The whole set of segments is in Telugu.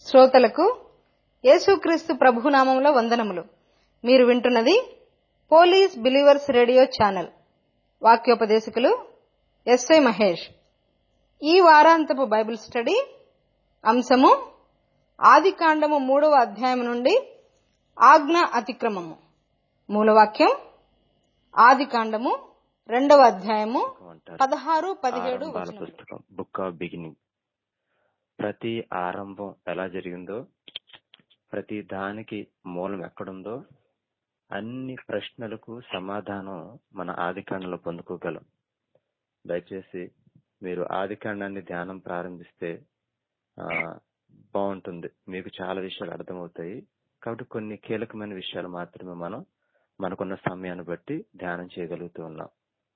శ్రోతలకు యేసుక్రీస్తు ప్రభునామంలో వందనములు మీరు వింటున్నది పోలీస్ బిలీవర్స్ రేడియో ఛానల్ వాక్యోపదేశకులు ఎస్ఐ మహేష్ ఈ వారాంతపు బైబిల్ స్టడీ అంశము ఆదికాండము మూడవ అధ్యాయం నుండి ఆజ్ఞ అతిక్రమము మూలవాక్యం ఆదికాండము రెండవ అధ్యాయము అంటారు పదహారు పదిహేడు ఆరంభాల వచనములు పుస్తకం బుక్ ఆఫ్ బిగినింగ్ ప్రతి ఆరంభం ఎలా జరిగిందో ప్రతి దానికి మూలం ఎక్కడుందో అన్ని ప్రశ్నలకు సమాధానం మన ఆదికాండంలో పొందుకోగలం దయచేసి మీరు ఆదికాండాన్ని ధ్యానం ప్రారంభిస్తే ఆ బాగుంటుంది మీకు చాలా విషయాలు అర్థమవుతాయి కాబట్టి కొన్ని కీలకమైన విషయాలు మాత్రమే మనం మనకున్న సమయాన్ని బట్టి ధ్యానం చేయగలుగుతూ ఉన్నాం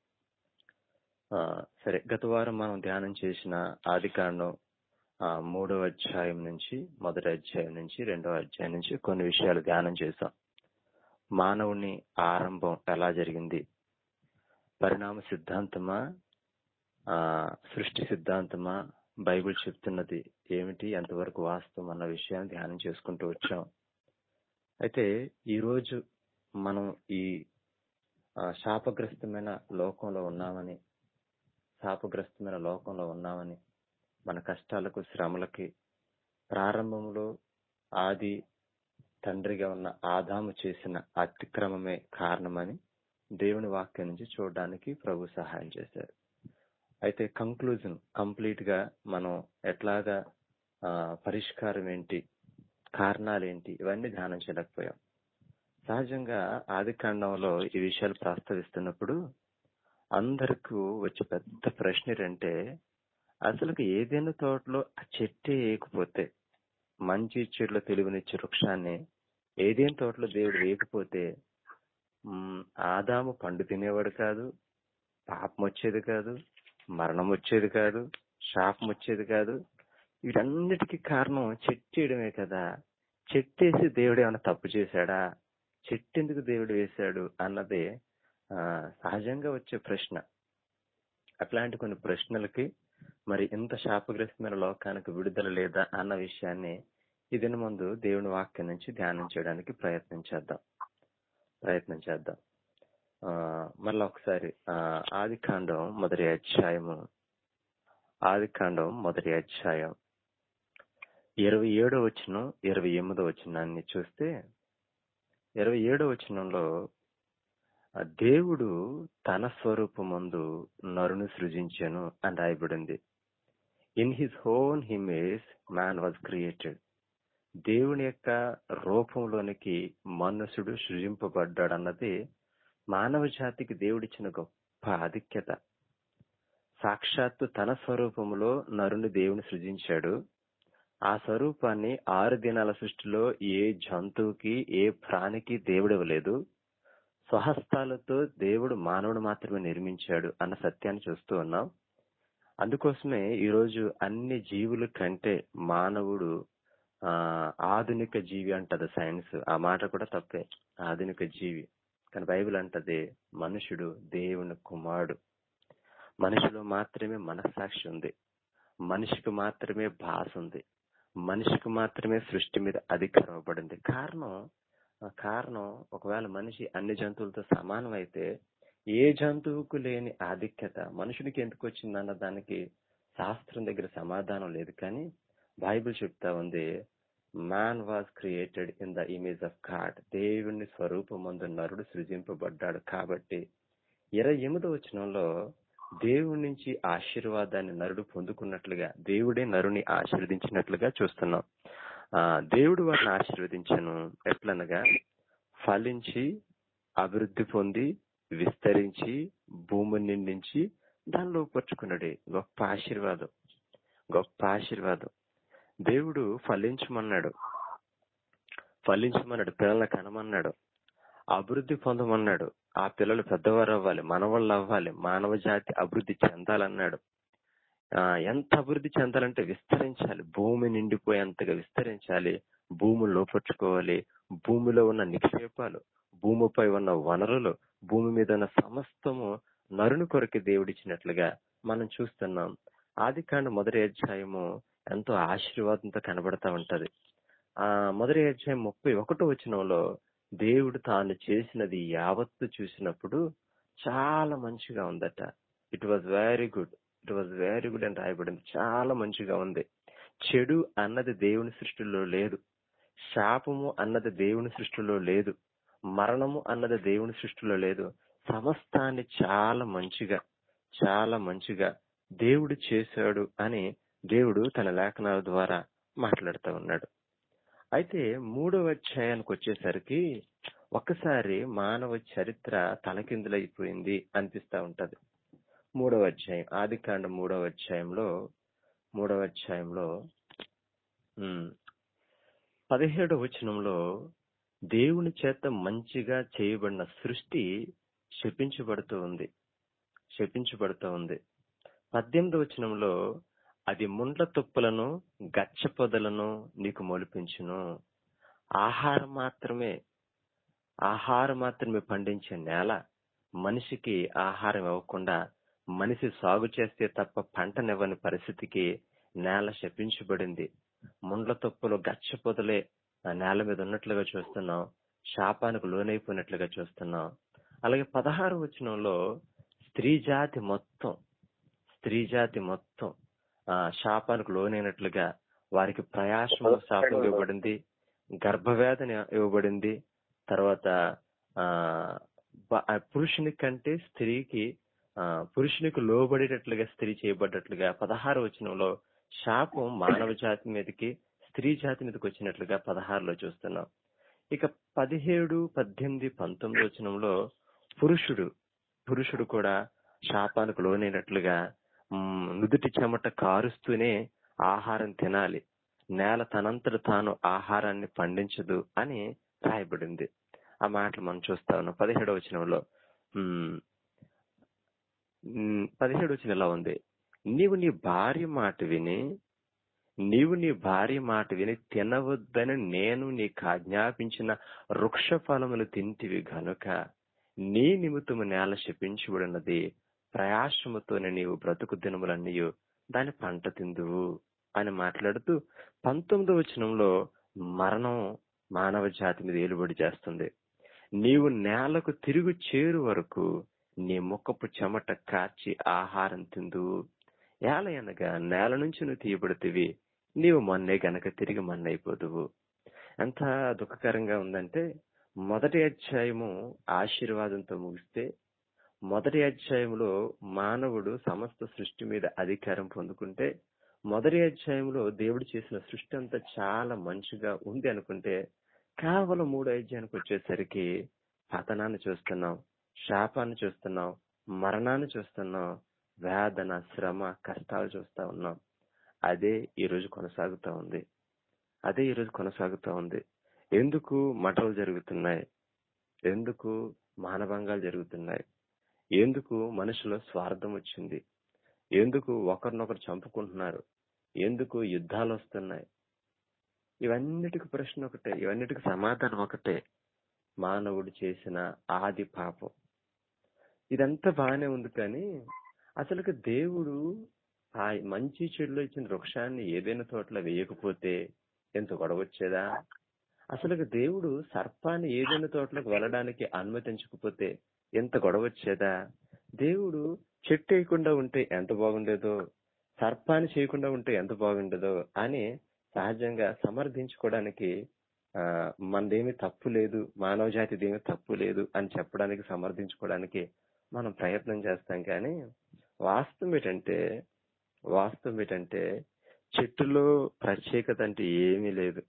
ఆ, సరే గత వారం మనం ధ్యానం చేసిన ఆదికాండం ఆ, మూడవ అధ్యాయం నుంచి మొదటి అధ్యాయం నుంచి రెండవ అధ్యాయం నుంచి కొన్ని విషయాలు ధ్యానం చేశాం మానవుని ఆరంభం ఎలా జరిగింది పరిణామ సిద్ధాంతమా ఆ, సృష్టి సిద్ధాంతమా బైబిల్ చెప్తున్నది ఏమిటి ఎంతవరకు వాస్తవం అన్న విషయాన్ని ధ్యానం చేసుకుంటూ వచ్చాం అయితే ఈ రోజు మనం ఈ ఆ, శాపగ్రస్తమైన లోకంలో ఉన్నామని శాపగ్రస్తమైన లోకంలో ఉన్నామని మన కష్టాలకు శ్రమలకి ప్రారంభంలో ఆది తండ్రిగా ఉన్న ఆదాము చేసిన అతిక్రమమే కారణమని దేవుని వాక్యం నుంచి చూడడానికి ప్రభు సహాయం చేశారు అయితే కంక్లూజన్ కంప్లీట్ గా మనం ఎట్లాగా ఆ, పరిష్కారం ఏంటి కారణాలు ఏంటి ఇవన్నీ ధ్యానం చేయలేకపోయాం సహజంగా ఆది కాండంలో ఈ విషయాలు ప్రస్తావిస్తున్నప్పుడు అందరికీ వచ్చే పెద్ద ప్రశ్న ఏంటంటే అసలు ఏదైనా తోటలో ఆ చెట్టే వేయకపోతే మంచి చెడుల తెలివినిచ్చే వృక్షాన్ని ఏదైనా తోటలో దేవుడు వేయకపోతే మ్, ఆదాము పండు తినేవాడు కాదు పాపం వచ్చేది కాదు మరణం వచ్చేది కాదు శాపం వచ్చేది కాదు వీటన్నిటికీ కారణం చెట్టు వేయడమే కదా చెట్టేసి దేవుడు ఏమైనా తప్పు చేశాడా చెట్టు ఎందుకు దేవుడు వేశాడు అన్నదే ఆ, సహజంగా వచ్చే ప్రశ్న అట్లాంటి కొన్ని ప్రశ్నలకి మరి ఇంత శాపగ్రస్తమైన లోకానికి విడుదల లేదా అన్న విషయాన్ని ఇదిన ముందు దేవుని వాక్యం నుంచి ధ్యానం చేయడానికి ప్రయత్నం చేద్దాం ప్రయత్నం చేద్దాం ఆ, మళ్ళా ఒకసారి ఆ, ఆది కాండం మొదటి అధ్యాయము ఆది కాండం మొదటి అధ్యాయం ఇరవై ఏడో వచనం ఇరవై ఎనిమిదో వచనాన్ని చూస్తే ఇరవై ఏడో వచనంలో ఆ దేవుడు తన స్వరూపమందు నరుని సృజించెను అని రాయబడింది in his own image man was created దేవుని యొక్క రూపంలోనికి మనుషుడు సృజింపబడ్డాడు అన్నది మానవ జాతికి దేవుడిచ్చిన గొప్ప ఆధిక్యత సాక్షాత్తు తన స్వరూపములో నరుని దేవుని సృజించాడు ఆ స్వరూపాన్ని ఆరు దినాల సృష్టిలో ఏ జంతువుకి ఏ ప్రాణికి దేవుడు ఇవ్వలేదు స్వహస్తాలతో దేవుడు మానవుడు మాత్రమే నిర్మించాడు అన్న సత్యాన్ని చూస్తూ ఉన్నాం అందుకోసమే ఈరోజు అన్ని జీవుల కంటే మానవుడు ఆ ఆధునిక జీవి అంటది సైన్స్ ఆ మాట కూడా తప్పే ఆధునిక జీవి కానీ బైబిల్ అంటది మనుషుడు దేవుని కుమారుడు మనిషిలో మాత్రమే మనస్సాక్షి ఉంది మనిషికి మాత్రమే భాష ఉంది మనిషికి మాత్రమే సృష్టి మీద అధికారం ఇవ్వబడింది కారణం ఆ కారణం ఒకవేళ మనిషి అన్ని జంతువులతో సమానం అయితే ఏ జంతువుకు లేని ఆధిక్యత మనుషునికి ఎందుకు వచ్చిందన్న దానికి శాస్త్రం దగ్గర సమాధానం లేదు కానీ బైబిల్ చెప్తా ఉంది man was created in the image of God దేవుని స్వరూపమందు నరుడు సృజింపబడ్డాడు కాబట్టి ఇరవై ఎనిమిదో వచనంలో దేవుడి నుంచి ఆశీర్వాదాన్ని నరుడు పొందుకున్నట్లుగా దేవుడే నరుని ఆశీర్వదించినట్లుగా చూస్తున్నాం ఆ దేవుడు వారిని ఆశీర్వదించను ఎట్లనగా ఫలించి అభివృద్ధి పొంది విస్తరించి భూమిని నిండించి దానిలో పరుచుకున్నాడే గొప్ప ఆశీర్వాదం గొప్ప ఆశీర్వాదం దేవుడు ఫలించమన్నాడు ఫలించమన్నాడు పిల్లల్ని కనమన్నాడు అభివృద్ధి పొందమన్నాడు ఆ పిల్లలు పెద్దవారు అవ్వాలి మనవాళ్ళు అవ్వాలి మానవ జాతి అభివృద్ధి చెందాలన్నాడు ఆ ఎంత అభివృద్ధి చెందాలంటే విస్తరించాలి భూమి నిండిపోయేంతగా విస్తరించాలి భూమి లోపరుచుకోవాలి భూమిలో ఉన్న నిక్షేపాలు భూమిపై ఉన్న వనరులు భూమి మీద ఉన్న సమస్తము నరుని కొరకు దేవుడిచ్చినట్లుగా మనం చూస్తున్నాం ఆదికాండ మొదటి అధ్యాయము ఎంతో ఆశీర్వాదంతో కనబడతా ఉంటది ఆ మొదటి అధ్యాయం ముప్పై ఒకటో వచనంలో దేవుడు తాను చేసినది యావత్తు చూసినప్పుడు చాలా మంచిగా ఉందట it was very good it was very good అని రాయబడింది చాలా మంచిగా ఉంది చెడు అన్నది దేవుని సృష్టిలో లేదు శాపము అన్నది దేవుని సృష్టిలో లేదు మరణము అన్నది దేవుని సృష్టిలో లేదు సమస్తాన్ని చాలా మంచిగా చాలా మంచిగా దేవుడు చేశాడు అని దేవుడు తన లేఖనాల ద్వారా మాట్లాడుతూ ఉన్నాడు అయితే మూడవ అధ్యాయానికి వచ్చేసరికి ఒక్కసారి మానవ చరిత్ర తలకిందులైపోయింది అనిపిస్తా ఉంటది మూడవ అధ్యాయం ఆది కాండ మూడవ అధ్యాయంలో మూడవ అధ్యాయంలో ఉమ్, పదిహేడవ వచనంలో దేవుని చేత మంచిగా చేయబడిన సృష్టి శపించబడుతూ ఉంది శపించబడుతూ ఉంది పద్దెనిమిదవ వచనంలో అది ముండ్ల తుప్పులను గచ్చ పొదలను నీకు మొలిపించును ఆహారం మాత్రమే ఆహారం మాత్రమే పండించే నేల మనిషికి ఆహారం ఇవ్వకుండా మనిషి సాగు చేస్తే తప్ప పంటనివ్వని పరిస్థితికి నేల శపించబడింది ముండ్ల తుప్పులు గచ్చ పొదలే ఆ నేల మీద ఉన్నట్లుగా చూస్తున్నాం శాపానికి లోనైపోయినట్లుగా చూస్తున్నాం అలాగే పదహారు వచనంలో స్త్రీ జాతి మొత్తం స్త్రీ జాతి మొత్తం ఆ శాపానికి లోనైనట్లుగా వారికి ప్రయాసము శాపం ఇవ్వబడింది గర్భవేదన ఇవ్వబడింది తర్వాత ఆ బ- ఆ పురుషుని కంటే స్త్రీకి ఆ పురుషునికి లోబడేటట్లుగా స్త్రీ చేయబడ్డట్లుగా పదహారు వచనంలో శాపం మానవ జాతి మీదకి స్త్రీ జాతి మీదకి వచ్చినట్లుగా పదహారులో చూస్తున్నాం ఇక పదిహేడు పద్దెనిమిది పంతొమ్మిది వచనంలో పురుషుడు పురుషుడు కూడా శాపానికి లోనైనట్లుగా మ్, నుదుటి చెమట కారుస్తూనే ఆహారం తినాలి నేల తనంతట తాను ఆహారాన్ని పండించదు అని రాయబడింది ఆ మాటలు మనం చూస్తా ఉన్నాం పదిహేడవ వచనంలో మ్, మ్, పదిహేడు వచనం ఇలా ఉంది నీవు నీ భార్య మాట విని నీవు నీ భార్య మాట విని తినవద్దని నేను నీకు ఆజ్ఞాపించిన వృక్ష ఫలములు తింటివి గనుక నీ నిమిత్తము నేల శపించబడినది ప్రయాసముతోనే నీవు బ్రతుకు దినములన్నీ దాని పంట తిందువు అని మాట్లాడుతూ పంతొమ్మిదో వచనంలో మరణం మానవ జాతి మీద ఏలుబడి చేస్తుంది నీవు నేలకు తిరుగు చేరు వరకు నీ ముఖపు చెమట కార్చి ఆహారం తిందువు ఏల అనగా నేల నుంచి నువ్వు తీయబడుతుంది నీవు మొన్నే గనక తిరిగి మన్నైపోదువు ఎంత దుఃఖకరంగా ఉందంటే మొదటి అధ్యాయము ఆశీర్వాదంతో ముగిస్తే మొదటి అధ్యాయంలో మానవుడు సమస్త సృష్టి మీద అధికారం పొందుకుంటే మొదటి అధ్యాయంలో దేవుడు చేసిన సృష్టి అంతా చాలా మంచిగా ఉంది అనుకుంటే కేవలం మూడో అధ్యాయానికి వచ్చేసరికి పతనాన్ని చూస్తున్నాం శాపాన్ని చూస్తున్నాం మరణాన్ని చూస్తున్నాం వేదన శ్రమ కష్టాలు చూస్తా ఉన్నాం అదే ఈ రోజు కొనసాగుతా ఉంది అదే ఈ రోజు కొనసాగుతా ఉంది ఎందుకు మటలు జరుగుతున్నాయి ఎందుకు మానభంగాలు జరుగుతున్నాయి ఎందుకు మనుషులో స్వార్థం వచ్చింది ఎందుకు ఒకరినొకరు చంపుకుంటున్నారు ఎందుకు యుద్ధాలు వస్తున్నాయి ఇవన్నిటికి ప్రశ్న ఒకటే ఇవన్నిటికి సమాధానం ఒకటే మానవుడు చేసిన ఆది పాపం ఇదంతా బాగానే ఉంది కానీ అసలుకి దేవుడు ఆ మంచి చెడులో ఇచ్చిన వృక్షాన్ని ఏదైనా తోటలో వేయకపోతే ఎంత గొడవ వచ్చేదా అసలుకి దేవుడు సర్పాన్ని ఏదైనా తోటలోకి వెళ్ళడానికి అనుమతించకపోతే ఎంత గొడవ వచ్చేదా దేవుడు చెట్టు వేయకుండా ఉంటే ఎంత బాగుండేదో సర్పాన్ని చేయకుండా ఉంటే ఎంత బాగుండేదో అని సహజంగా సమర్థించుకోవడానికి ఆ మనదేమి తప్పు లేదు మానవ జాతిదేమి తప్పు లేదు అని చెప్పడానికి సమర్థించుకోవడానికి మనం ప్రయత్నం చేస్తాం కానీ వాస్తవం ఏంటంటే వాస్తవం ఏంటంటే చెట్టులో ప్రత్యేకత అంటే ఏమీ లేదు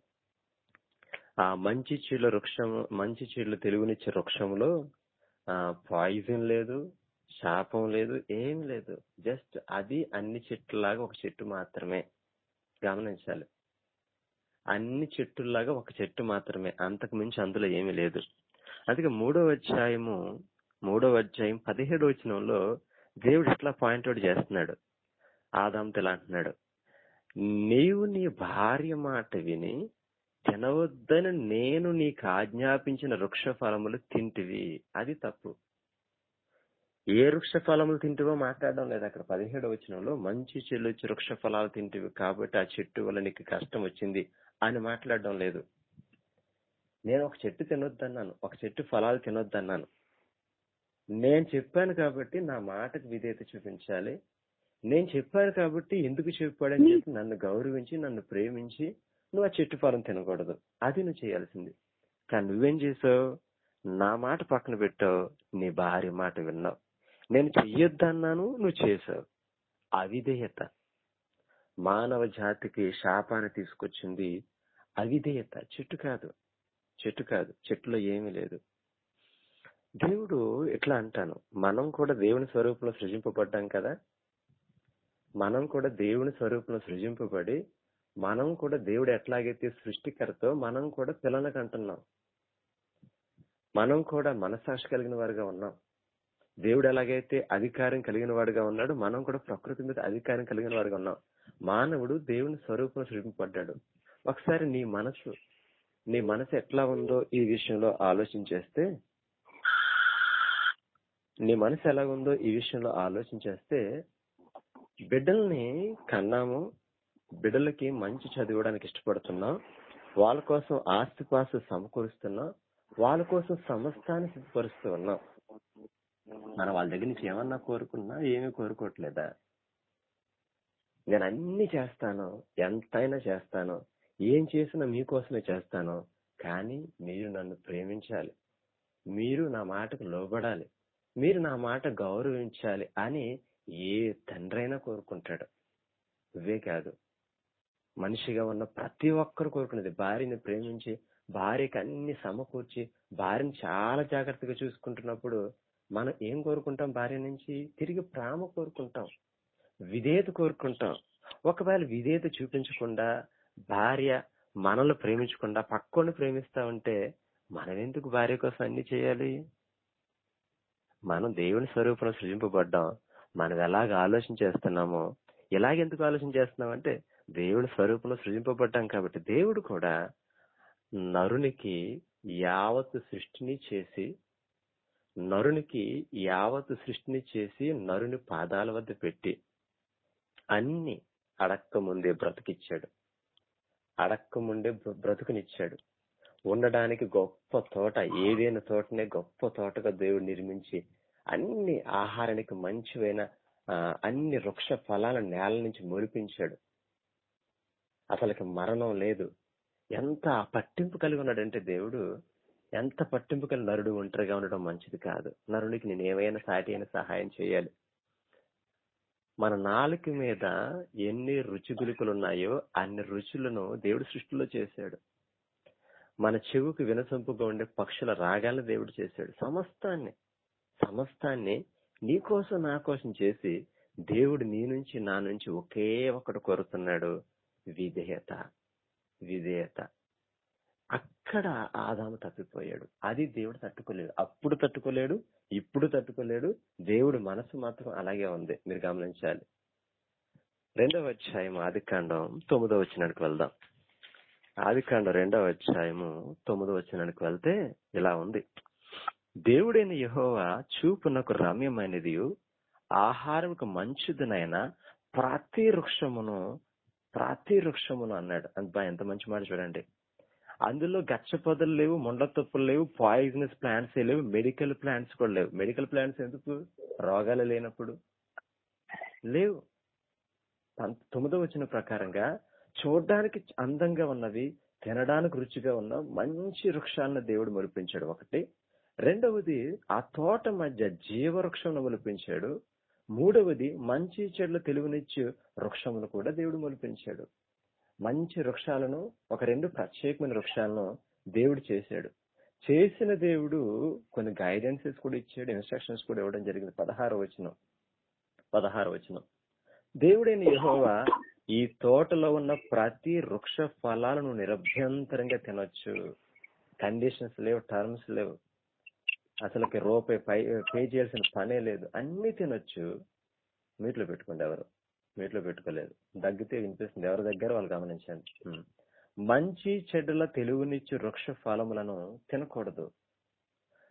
ఆ మంచి చెట్ల వృక్షం మంచి చెట్లు తెలుగునిచ్చే వృక్షంలో ఆ పాయిజన్ లేదు శాపం లేదు ఏం లేదు జస్ట్ అది అన్ని చెట్లలాగా ఒక చెట్టు మాత్రమే గమనించాలి అన్ని చెట్టుల్లాగా ఒక చెట్టు మాత్రమే అంతకు మించి అందులో ఏమీ లేదు అందుకే మూడవ అధ్యాయము మూడవ అధ్యాయం పదిహేడు వచనంలో దేవుడు ఇట్లా పాయింట్అవుట్ చేస్తున్నాడు ఆదాంతో ఇలా అంటున్నాడు నీవు నీ భార్య మాట విని తినవద్దని నేను నీకు ఆజ్ఞాపించిన వృక్ష ఫలములు తింటివి అది తప్పు ఏ వృక్ష ఫలములు తింటివో మాట్లాడడం లేదు అక్కడ పదిహేడు వచనంలో మంచి చెల్లు వచ్చి వృక్ష ఫలాలు తింటివి కాబట్టి ఆ చెట్టు వల్ల నీకు కష్టం వచ్చింది అని మాట్లాడడం లేదు నేను ఒక చెట్టు తినొద్దన్నాను ఒక చెట్టు ఫలాలు తినొద్దన్నాను నేను చెప్పాను కాబట్టి నా మాటకు విధేయత చూపించాలి నేను చెప్పాను కాబట్టి ఎందుకు చెప్పాడని చెప్పి నన్ను గౌరవించి నన్ను ప్రేమించి నువ్వు ఆ చెట్టు ఫలం తినకూడదు అది నువ్వు చేయాల్సింది కానీ నువ్వేం చేసావు నా మాట పక్కన పెట్టావు నీ భార్య మాట విన్నావు నేను చెయ్యొద్దన్నాను నువ్వు చేసావు అవిధేయత మానవ జాతికి శాపాన్ని తీసుకొచ్చింది అవిధేయత చెట్టు కాదు చెట్టు కాదు చెట్టులో ఏమీ లేదు దేవుడు ఎట్లా అంటాను మనం కూడా దేవుని స్వరూపంలో సృజింపబడ్డాం కదా మనం కూడా దేవుని స్వరూపంలో సృజింపబడి మనం కూడా దేవుడు ఎట్లాగైతే సృష్టికర్తో మనం కూడా పిల్లలకు అంటున్నాం మనం కూడా మనసాక్షి కలిగిన వారుగా ఉన్నాం దేవుడు ఎలాగైతే అధికారం కలిగిన వాడుగా ఉన్నాడు మనం కూడా ప్రకృతి మీద అధికారం కలిగిన వాడుగా ఉన్నాం మానవుడు దేవుని స్వరూపంలో సృజింపబడ్డాడు ఒకసారి నీ మనసు నీ మనసు ఎట్లా ఉందో ఈ విషయంలో ఆలోచించేస్తే నీ మనసు ఎలా ఉందో ఈ విషయంలో ఆలోచించేస్తే బిడ్డల్ని కన్నాము బిడ్డలకి మంచి చదివడానికి ఇష్టపడుతున్నాం వాళ్ళ కోసం ఆస్తిపాస్తు సమకూరుస్తున్నాం వాళ్ళ కోసం సమస్తాన్ని సిద్ధపరుస్తూ ఉన్నాం మనం వాళ్ళ దగ్గర నుంచి ఏమన్నా కోరుకున్నా ఏమీ కోరుకోవట్లేదా నేను అన్ని చేస్తాను ఎంతైనా చేస్తాను ఏం చేసినా మీకోసమే చేస్తాను కానీ మీరు నన్ను ప్రేమించాలి మీరు నా మాటకు లోబడాలి మీరు నా మాట గౌరవించాలి అని ఏ తండ్రైనా కోరుకుంటాడు ఇవే కాదు మనిషిగా ఉన్న ప్రతి ఒక్కరు కోరుకునేది భార్యని ప్రేమించి భార్యకి అన్ని సమకూర్చి భార్యని చాలా జాగ్రత్తగా చూసుకుంటున్నప్పుడు మనం ఏం కోరుకుంటాం భార్య నుంచి తిరిగి ప్రేమ కోరుకుంటాం విధేయత కోరుకుంటాం ఒకవేళ విధేయత చూపించకుండా భార్య మనల్ని ప్రేమించకుండా పక్కోని ప్రేమిస్తా ఉంటే మనం ఎందుకు భార్య కోసం అన్ని చేయాలి మనం దేవుని స్వరూపంలో సృజింపబడ్డాం మనం ఎలాగ ఆలోచన చేస్తున్నామో ఎలాగెందుకు ఆలోచన చేస్తున్నాం అంటే దేవుని స్వరూపంలో సృజింపబడ్డాం కాబట్టి దేవుడు కూడా నరునికి యావత్ సృష్టిని చేసి నరునికి యావత్ సృష్టిని చేసి నరుని పాదాల వద్ద పెట్టి అన్ని అడక్క ముందే బ్రతికిచ్చాడు అడక్క ముందే బ్ర- బ్రతుకునిచ్చాడు ఉండడానికి గొప్ప తోట ఏదైనా తోటనే గొప్ప తోటగా దేవుడు నిర్మించి అన్ని ఆహారానికి మంచివైన ఆ, అన్ని వృక్ష ఫలాల నేల నుంచి మురిపించాడు అసలుకి మరణం లేదు ఎంత పట్టింపు కలిగి ఉన్నాడంటే దేవుడు ఎంత పట్టింపు కలిగి నరుడు ఒంటరిగా ఉండడం మంచిది కాదు నరునికి నేను ఏమైనా సాటి అయిన సహాయం చేయాలి మన నాలుక మీద ఎన్ని రుచి గులికలు ఉన్నాయో అన్ని రుచులను దేవుడు సృష్టిలో చేశాడు మన చెవుకు వినసొంపుగా ఉండే పక్షుల రాగాలను దేవుడు చేశాడు సమస్తాన్ని సమస్తాన్ని నీ కోసం నా కోసం చేసి దేవుడు నీ నుంచి నా నుంచి ఒకే ఒకటి కోరుతున్నాడు విధేయత విధేయత అక్కడ ఆదాము తప్పిపోయాడు అది దేవుడు తట్టుకోలేడు అప్పుడు తట్టుకోలేడు ఇప్పుడు తట్టుకోలేడు దేవుడు మనసు మాత్రం అలాగే ఉంది మీరు గమనించాలి రెండవ అధ్యాయం ఆదికాండం తొమ్మిదవ వచ్చినానికి వెళ్దాం ఆదికాండం రెండవ అధ్యాయము తొమ్మిదవ వచ్చినానికి వెళ్తే ఇలా ఉంది దేవుడైన యెహోవా చూపునకు రమ్యమైనది ఆహారంకు మంచిదినైన ప్రతి వృక్షమును ప్రతి వృక్షమును అన్నాడు అంత ఎంత మంచి మాట చూడండి అందులో గచ్చ పొదలు లేవు ముండ్ల తుప్పులు లేవు పాయిజనస్ ప్లాంట్స్ లేవు మెడికల్ ప్లాంట్స్ కూడా లేవు మెడికల్ ప్లాంట్స్ ఎందుకు రోగాలు లేనప్పుడు లేవు పం- తొమ్మిదో వచ్చిన ప్రకారంగా చూడడానికి అందంగా ఉన్నవి తినడానికి రుచిగా ఉన్న మంచి వృక్షాలను దేవుడు మొలిపించాడు ఒకటి రెండవది ఆ తోట మధ్య జీవవృక్షం మొలిపించాడు మూడవది మంచి చెడ్ల తెలుగునిచ్చు వృక్షమును కూడా దేవుడు మొలిపించాడు మంచి వృక్షాలను ఒక రెండు ప్రత్యేకమైన వృక్షాలను దేవుడు చేశాడు చేసిన దేవుడు కొన్ని గైడెన్సెస్ కూడా ఇచ్చాడు ఇన్స్ట్రక్షన్స్ కూడా ఇవ్వడం జరిగింది పదహారు వచనం పదహారు వచనం దేవుడైన యెహోవా ఈ తోటలో ఉన్న ప్రతి వృక్ష ఫలాలను నిరభ్యంతరంగా తినొచ్చు కండిషన్స్ లేవు టర్మ్స్ లేవు అసలుకి రూపాయి పై పే చేయాల్సిన పనే లేదు అన్ని తినొచ్చు మీట్లో పెట్టుకోండి ఎవరు మీట్లో పెట్టుకోలేదు దగ్గితే వినిపిస్తుంది ఎవరి దగ్గర వాళ్ళు గమనించండి ఉం. మంచి చెడుల తెలుగునిచ్చు వృక్ష ఫలములను తినకూడదు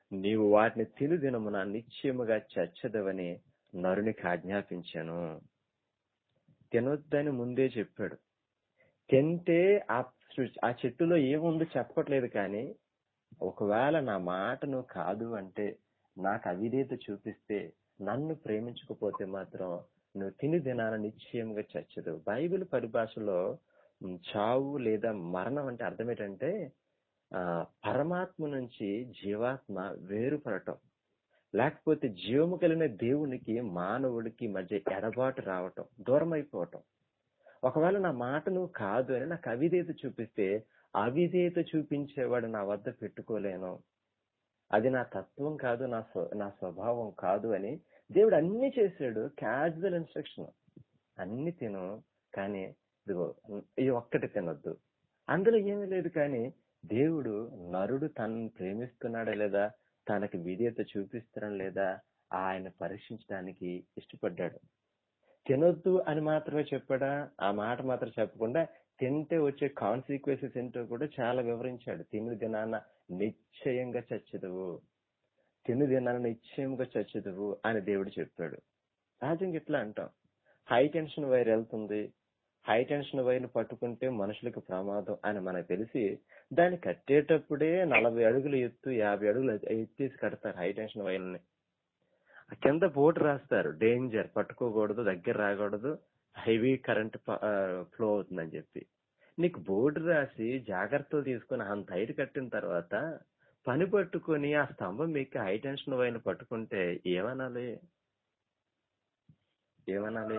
నీవు వాటిని తిను దినమున నిశ్చయముగా చచ్చదవని నరునికి ఆజ్ఞాపించాను తినొద్దని ముందే చెప్పాడు తింటే ఆ సృ- ఆ చెట్టులో ఏముందో చెప్పట్లేదు కానీ ఒకవేళ నా మాటను కాదు అంటే నాకు అవిధేత చూపిస్తే నన్ను ప్రేమించకపోతే మాత్రం నువ్వు తిని దినాన నిశ్చయంగా చచ్చదు బైబిల్ పరిభాషలో ఉమ్, చావు లేదా మరణం అంటే అర్థం ఏంటంటే ఆ పరమాత్మ నుంచి జీవాత్మ వేరుపడటం లేకపోతే జీవము కలిగిన దేవునికి మానవుడికి మధ్య ఎడబాటు రావటం దూరం అయిపోవటం ఒకవేళ నా మాట నువ్వు కాదు అని నాకు అవిధేత చూపిస్తే అవిధేత చూపించేవాడు నా వద్ద పెట్టుకోలేను అది నా తత్వం కాదు నా స్వ- నా స్వభావం కాదు అని దేవుడు అన్ని చేశాడు క్యాజువల్ ఇన్స్ట్రక్షన్ అన్ని తిను కానీ ఇదిగో ఈ ఒక్కటి తినొద్దు అందులో ఏమీ లేదు కానీ దేవుడు నరుడు తనను ప్రేమిస్తున్నాడా లేదా తనకి విధేయత చూపిస్తున్నాడా లేదా ఆయన పరీక్షించడానికి ఇష్టపడ్డాడు తినొద్దు అని మాత్రమే చెప్పాడా ఆ మాట మాత్రం చెప్పకుండా తింటే వచ్చే కాన్సిక్వెన్సెస్ ఏంటో కూడా చాలా వివరించాడు తిను దినాన నిశ్చయంగా చచ్చదువు తిను దినాన నిశ్చయంగా చచ్చదువు అని దేవుడు చెప్పాడు సహజంగా ఇట్లా అంటాం హై టెన్షన్ వైర్ వెళ్తుంది హై టెన్షన్ వైర్ పట్టుకుంటే మనుషులకు ప్రమాదం అని మనకు తెలిసి దాన్ని కట్టేటప్పుడే నలభై అడుగులు ఎత్తు యాభై అడుగులు ఎత్తేసి కడతారు హై టెన్షన్ వైర్ని ఆ కింద బోర్డు రాస్తారు డేంజర్ పట్టుకోకూడదు దగ్గర రాకూడదు హెవీ కరెంట్ ఫ్లో అవుతుందని చెప్పి నీకు బోర్డు రాసి జాగ్రత్తలు తీసుకుని అంత హైట్ కట్టిన తర్వాత పని పట్టుకొని ఆ స్తంభం మీకు హై టెన్షన్ వైన్ పట్టుకుంటే ఏమనాలి ఏమనాలి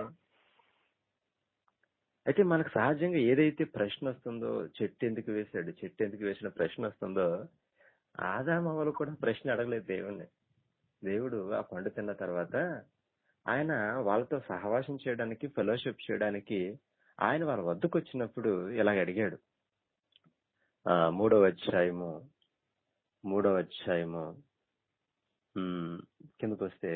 అయితే మనకు సహజంగా ఏదైతే ప్రశ్న వస్తుందో చెట్టు ఎందుకు వేశాడు చెట్టు ఎందుకు వేసిన ప్రశ్న వస్తుందో ఆదామవలు కూడా ప్రశ్న అడగలేదు దేవుణ్ణి దేవుడు ఆ పండు తిన్న తర్వాత ఆయన వాళ్ళతో సహవాసం చేయడానికి ఫెలోషిప్ చేయడానికి ఆయన వాళ్ళ వద్దకు వచ్చినప్పుడు ఇలాగ అడిగాడు ఆ మూడవ అధ్యాయము మూడవ అధ్యాయము ఉమ్, కిందకు వస్తే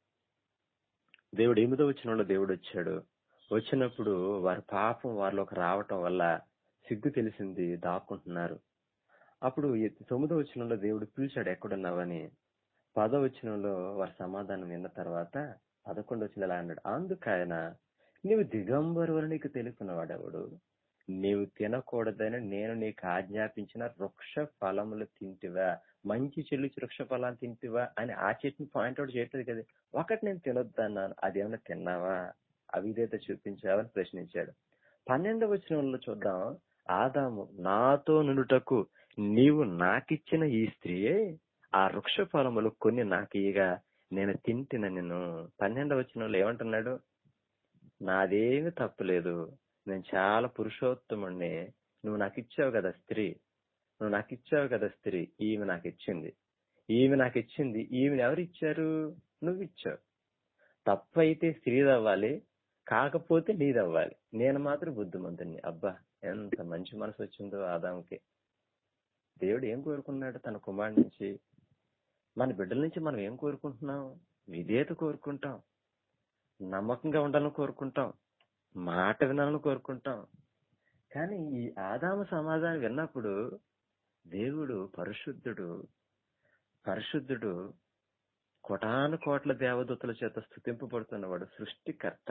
దేవుడు ఎనిమిదో వచ్చిన దేవుడు వచ్చాడు వచ్చినప్పుడు వారి పాపం వారిలోకి రావటం వల్ల సిగ్గు తెలిసింది దాక్కుంటున్నారు అప్పుడు ఈ తొమ్మిదో వచనంలో దేవుడు పిలిచాడు ఎక్కడున్నావని పదో వచనంలో వారి సమాధానం విన్న తర్వాత పదకొండు వచ్చిన ఇలా అన్నాడు అందుకైన నీవు దిగంబరు నీకు తెలుపునవాడెవడు నీవు తినకూడదని నేను నీకు ఆజ్ఞాపించిన వృక్ష ఫలములు తింటివా మంచి చెల్లి వృక్ష ఫలాలు తింటివా అని ఆ చెట్టుని పాయింట్అవుట్ చేయట్లేదు కదా ఒకటి నేను తినొద్దన్నాను అదేమన్నా తిన్నావా అవిధేత చూపించావని ప్రశ్నించాడు పన్నెండవ వచనంలో చూద్దాం ఆదాము నాతో నుండుటకు నీవు నాకిచ్చిన ఈ స్త్రీయే ఆ వృక్ష ఫలములు కొన్ని నాకు ఇయ్యగా నేను తింటిన నిన్ను పన్నెండవ వచనంలో ఏమంటున్నాడు నాదేమి తప్పులేదు నేను చాలా పురుషోత్తముణ్ణి నువ్వు నాకు ఇచ్చావు కదా స్త్రీ నువ్వు నాకు ఇచ్చావు కదా స్త్రీ ఈమె నాకు ఇచ్చింది ఈమె నాకు ఇచ్చింది ఈమెను ఎవరు ఇచ్చారు నువ్వు ఇచ్చావు తప్పైతే స్త్రీదవ్వాలి కాకపోతే నీదవ్వాలి నేను మాత్రం బుద్ధిమంతుని అబ్బా ఎంత మంచి మనసు వచ్చిందో ఆదాముకి దేవుడు ఏం కోరుకున్నాడు తన కుమారుడి నుంచి మన బిడ్డల నుంచి మనం ఏం కోరుకుంటున్నాం విధేయత కోరుకుంటాం నమ్మకంగా ఉండాలని కోరుకుంటాం మాట వినాలని కోరుకుంటాం కానీ ఈ ఆదాము సమాధానం విన్నప్పుడు దేవుడు పరిశుద్ధుడు పరిశుద్ధుడు కోటాను కోట్ల దేవదూతల చేత స్థుతింపబడుతున్నవాడు సృష్టికర్త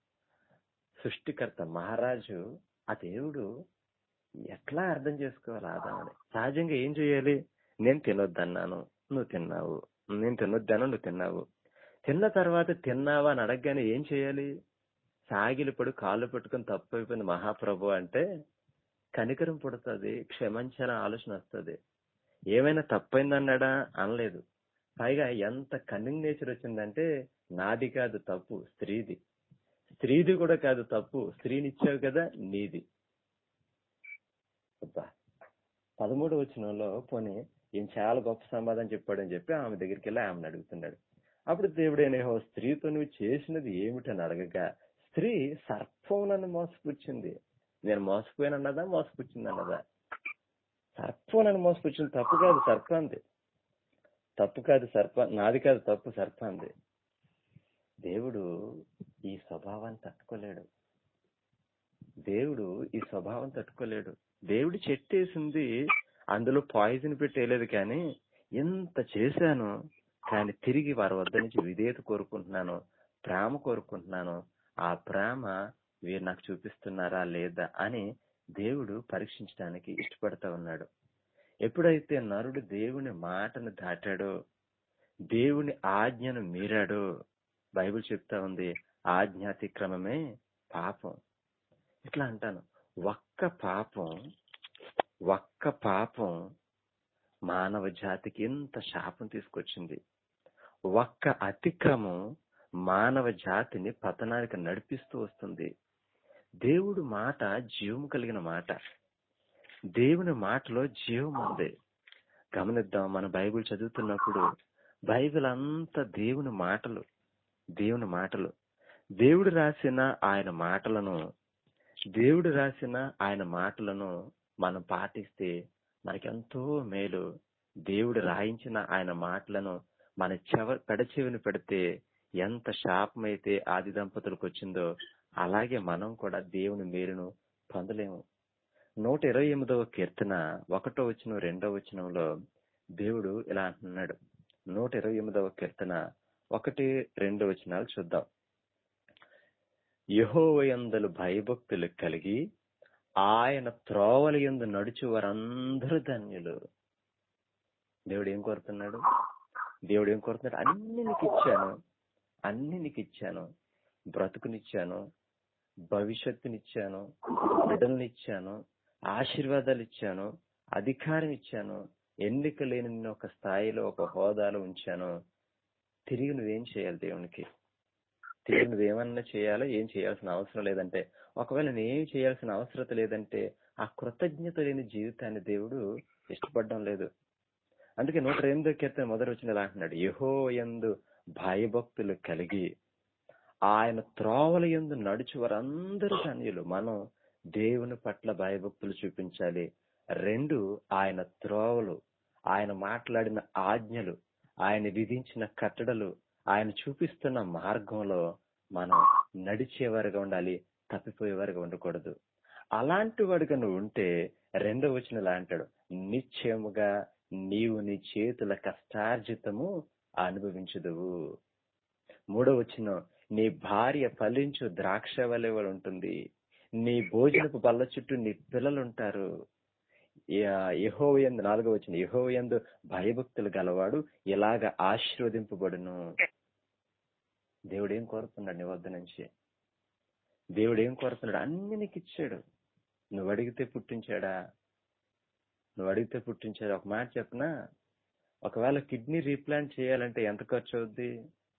సృష్టికర్త మహారాజు ఆ దేవుడు ఎట్లా అర్థం చేసుకోవాలి ఆదాముని సహజంగా ఏం చేయాలి నేను తినొద్దన్నాను నువ్వు తిన్నావు నేను తినొద్దాను నువ్వు తిన్నావు తిన్న తర్వాత తిన్నావా అని అడగగానే ఏం చేయాలి సాగిలి పడు కాళ్ళు పెట్టుకుని తప్పు అయిపోయింది మహాప్రభు అంటే కనికరం పుడుతుంది క్షమించాలని ఆలోచన వస్తుంది ఏమైనా తప్పైందన్నాడా అనలేదు పైగా ఎంత కన్నింగ్ నేచర్ వచ్చిందంటే నాది కాదు తప్పు స్త్రీది స్త్రీది కూడా కాదు తప్పు స్త్రీనిచ్చావు కదా నీది అబ్బా పదమూడు వచనంలో పోనీ ఈయన చాలా గొప్ప సమాధానం చెప్పాడని చెప్పి ఆమె దగ్గరికి వెళ్ళి ఆమెను అడుగుతున్నాడు అప్పుడు దేవుడేనేహో స్త్రీతో నువ్వు చేసినది ఏమిటని అడగగా స్త్రీ సర్పం నన్ను మోసపుచ్చింది నేను మోసపోయానన్నదా మోసపుచ్చింది అన్నదా సర్పం నన్ను మోసపుచ్చింది తప్పు కాదు సర్పంది తప్పు కాదు సర్ప నాది కాదు తప్పు సర్పంది దేవుడు ఈ స్వభావాన్ని తట్టుకోలేడు దేవుడు ఈ స్వభావం తట్టుకోలేడు దేవుడు చెట్టేసింది అందులో పాయిజన్ పెట్టేయలేదు కానీ ఇంత చేశాను కానీ తిరిగి వారి వద్ద నుంచి విధేయత కోరుకుంటున్నాను ప్రేమ కోరుకుంటున్నాను ఆ ప్రేమ వీరు నాకు చూపిస్తున్నారా లేదా అని దేవుడు పరీక్షించడానికి ఇష్టపడతా ఉన్నాడు ఎప్పుడైతే నరుడు దేవుని మాటను దాటాడో దేవుని ఆజ్ఞను మీరాడో బైబిల్ చెప్తా ఉంది ఆజ్ఞాతిక్రమమే పాపం ఇట్లా అంటాను ఒక్క పాపం ఒక్క పాపం మానవ జాతికి ఎంత శాపం తీసుకొచ్చింది ఒక్క అతిక్రమం మానవ జాతిని పతనానికి నడిపిస్తూ వస్తుంది దేవుడు మాట జీవం కలిగిన మాట దేవుని మాటలో జీవం ఉంది గమనిద్దాం మన బైబిల్ చదువుతున్నప్పుడు బైబిల్ అంతా దేవుని మాటలు దేవుని మాటలు దేవుడు రాసిన ఆయన మాటలను దేవుడు రాసిన ఆయన మాటలను మనం పాటిస్తే మనకెంతో మేలు దేవుడు రాయించిన ఆయన మాటలను మన చెవ పెడచెవిని పెడితే ఎంత శాపమైతే ఆది దంపతులకు వచ్చిందో అలాగే మనం కూడా దేవుని మేలును పొందలేము నూట ఇరవై ఎనిమిదవ కీర్తన ఒకటో వచనం రెండో వచనంలో దేవుడు ఇలా అంటున్నాడు నూట ఇరవై ఎనిమిదవ కీర్తన ఒకటి రెండు వచనాలు చూద్దాం యహోవయందలు భయభక్తులు కలిగి ఆయన త్రోవల యందు నడుచు వారందరూ ధన్యులు దేవుడు ఏం కోరుతున్నాడు దేవుడు ఏం కోరుతున్నాడు అన్ని నీకు ఇచ్చాను అన్ని నీకు ఇచ్చాను బ్రతుకునిచ్చాను భవిష్యత్తునిచ్చాను బిడ్డలనిచ్చాను ఆశీర్వాదాలు ఇచ్చాను అధికారం ఇచ్చాను ఎన్నిక లేని నిన్ను ఒక స్థాయిలో ఒక హోదాలో ఉంచాను తిరిగి నువ్వేం చేయాలి దేవునికి తిరిగి నువ్వేమన్నా చేయాలో ఏం చేయాల్సిన అవసరం లేదంటే ఒకవేళ నేనేం చేయాల్సిన అవసరం లేదంటే ఆ కృతజ్ఞత లేని జీవితాన్ని దేవుడు ఇష్టపడడం లేదు అందుకే నూట ఎనిమిదో కీర్తన మొదటి వచ్చిన ఇలా అంటున్నాడు యహో ఎందు భయభక్తులు కలిగి ఆయన త్రోవల ఎందు నడుచు వారందరూ ధన్యులు మనం దేవుని పట్ల భయభక్తులు చూపించాలి రెండు ఆయన త్రోవలు ఆయన మాట్లాడిన ఆజ్ఞలు ఆయన విధించిన కట్టడలు ఆయన చూపిస్తున్న మార్గంలో మనం నడిచేవారుగా ఉండాలి తప్పిపోయేవారుగా ఉండకూడదు అలాంటి వాడుగా నువ్వు ఉంటే రెండో వచ్చిన అంటాడు నిశ్చయముగా నీవు నీ చేతుల కష్టార్జితము అనుభవించదువు మూడో వచ్చిన నీ భార్య ఫలించు ద్రాక్ష వలె ఉంటుంది నీ భోజనపు బల్ల చుట్టూ నీ పిల్లలు ఉంటారు యహోయందు నాలుగో వచ్చిన యహోయందు భయభక్తులు గలవాడు ఇలాగ ఆశీర్వదింపబడును దేవుడు ఏం కోరుతున్నాడు నీ వద్ద నుంచి దేవుడు ఏం కోరుతున్నాడు అన్ని నీకు ఇచ్చాడు నువ్వు అడిగితే పుట్టించాడా నువ్వు అడిగితే పుట్టించాడు ఒక మాట చెప్పనా ఒకవేళ కిడ్నీ రీప్లాంట్ చేయాలంటే ఎంత ఖర్చు అవుద్ది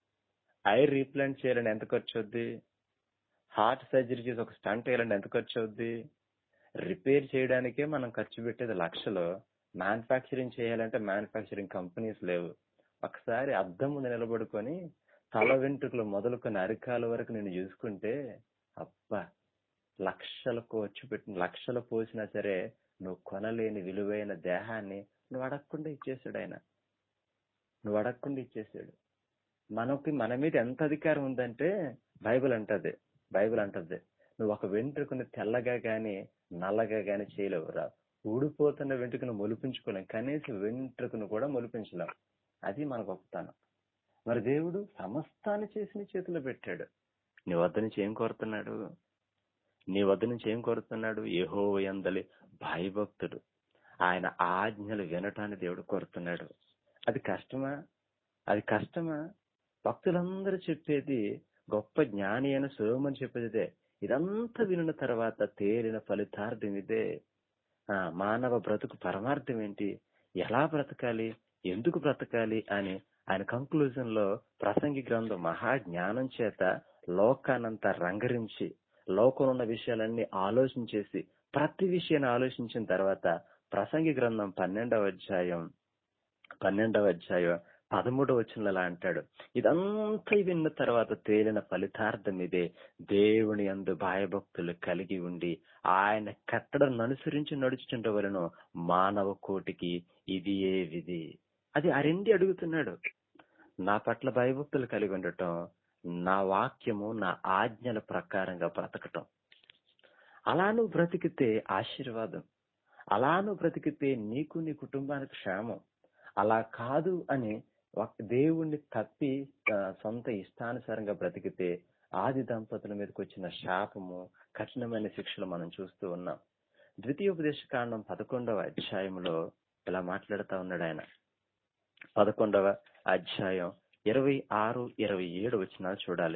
ఐర్ రీప్లాంట్ చేయాలంటే ఎంత ఖర్చు అవుద్ది హార్ట్ సర్జరీ చేసి ఒక స్టంట్ వేయాలంటే ఎంత ఖర్చు అవుద్ది రిపేర్ చేయడానికే మనం ఖర్చు పెట్టేది లక్షలు మ్యానుఫ్యాక్చరింగ్ చేయాలంటే మ్యానుఫ్యాక్చరింగ్ కంపెనీస్ లేవు ఒకసారి అద్దం ముందు నిలబడుకొని తల వెంట్రుకలు మొదలుకొని అరికాల వరకు నేను చూసుకుంటే అబ్బా లక్షలు ఖర్చు పెట్టిన లక్షలు పోసినా సరే నువ్వు కొనలేని విలువైన దేహాన్ని నువ్వు అడగకుండా ఇచ్చేసాడు ఆయన నువ్వు అడగకుండా ఇచ్చేసాడు మనకి మన మీద ఎంత అధికారం ఉందంటే బైబిల్ అంటది బైబిల్ అంటది నువ్వు ఒక వెంట్రుకను తెల్లగా గాని నల్లగా గాని చేయలేవురా ఊడిపోతున్న వెంట్రుకను మొలిపించుకోలేం కనీసం వెంట్రుకను కూడా మొలిపించలేం అది మన గొప్పతనం మరి దేవుడు సమస్తాన్ని చేసి నీ చేతిలో పెట్టాడు నీ వద్ద నుంచి ఏం కోరుతున్నాడు నీ వద్ద నుంచి ఏం కోరుతున్నాడు ఏహో ఎందలి భయభక్తుడు ఆయన ఆజ్ఞలు వినటాన్ని దేవుడు కోరుతున్నాడు అది కష్టమా అది కష్టమా భక్తులందరూ చెప్పేది గొప్ప జ్ఞాని అయిన సోమని చెప్పేదే ఇదంతా వినిన తర్వాత తేలిన ఫలితార్థం ఇదే ఆ మానవ బ్రతుకు పరమార్థం ఏంటి ఎలా బ్రతకాలి ఎందుకు బ్రతకాలి అని ఆయన కంక్లూజన్ లో ప్రసంగి గ్రంథం మహా జ్ఞానం చేత లోకానంతా రంగరించి లోకంలో ఉన్న విషయాలన్నీ ఆలోచించేసి ప్రతి విషయాన్ని ఆలోచించిన తర్వాత ప్రసంగి గ్రంథం పన్నెండవ అధ్యాయం పన్నెండవ అధ్యాయం పదమూడవ వచనంలో అంటాడు ఇదంతా విన్న తర్వాత తేలిన ఫలితార్థం ఇదే దేవుని అందు భయభక్తులు కలిగి ఉండి ఆయన కట్టడను అనుసరించి నడుచుంట వలన మానవ కోటికి ఇది ఏ విధి అది ఆ రెండి అడుగుతున్నాడు నా పట్ల భయభక్తులు కలిగి ఉండటం నా వాక్యము నా ఆజ్ఞల ప్రకారంగా బ్రతకటం అలా నువ్వు బ్రతికితే ఆశీర్వాదం అలా నువ్వు బ్రతికితే నీకు నీ కుటుంబానికి క్షేమం అలా కాదు అని ఒక దేవుణ్ణి తప్పి ఆ, సొంత ఇష్టానుసారంగా బ్రతికితే ఆది దంపతుల మీదకి వచ్చిన శాపము కఠినమైన శిక్షలు మనం చూస్తూ ఉన్నాం ద్వితీయోపదేశ కాండం పదకొండవ అధ్యాయంలో ఇలా మాట్లాడుతా ఉన్నాడు ఆయన పదకొండవ అధ్యాయం ఇరవై ఆరు ఇరవై ఏడు వచ్చిన చూడాలి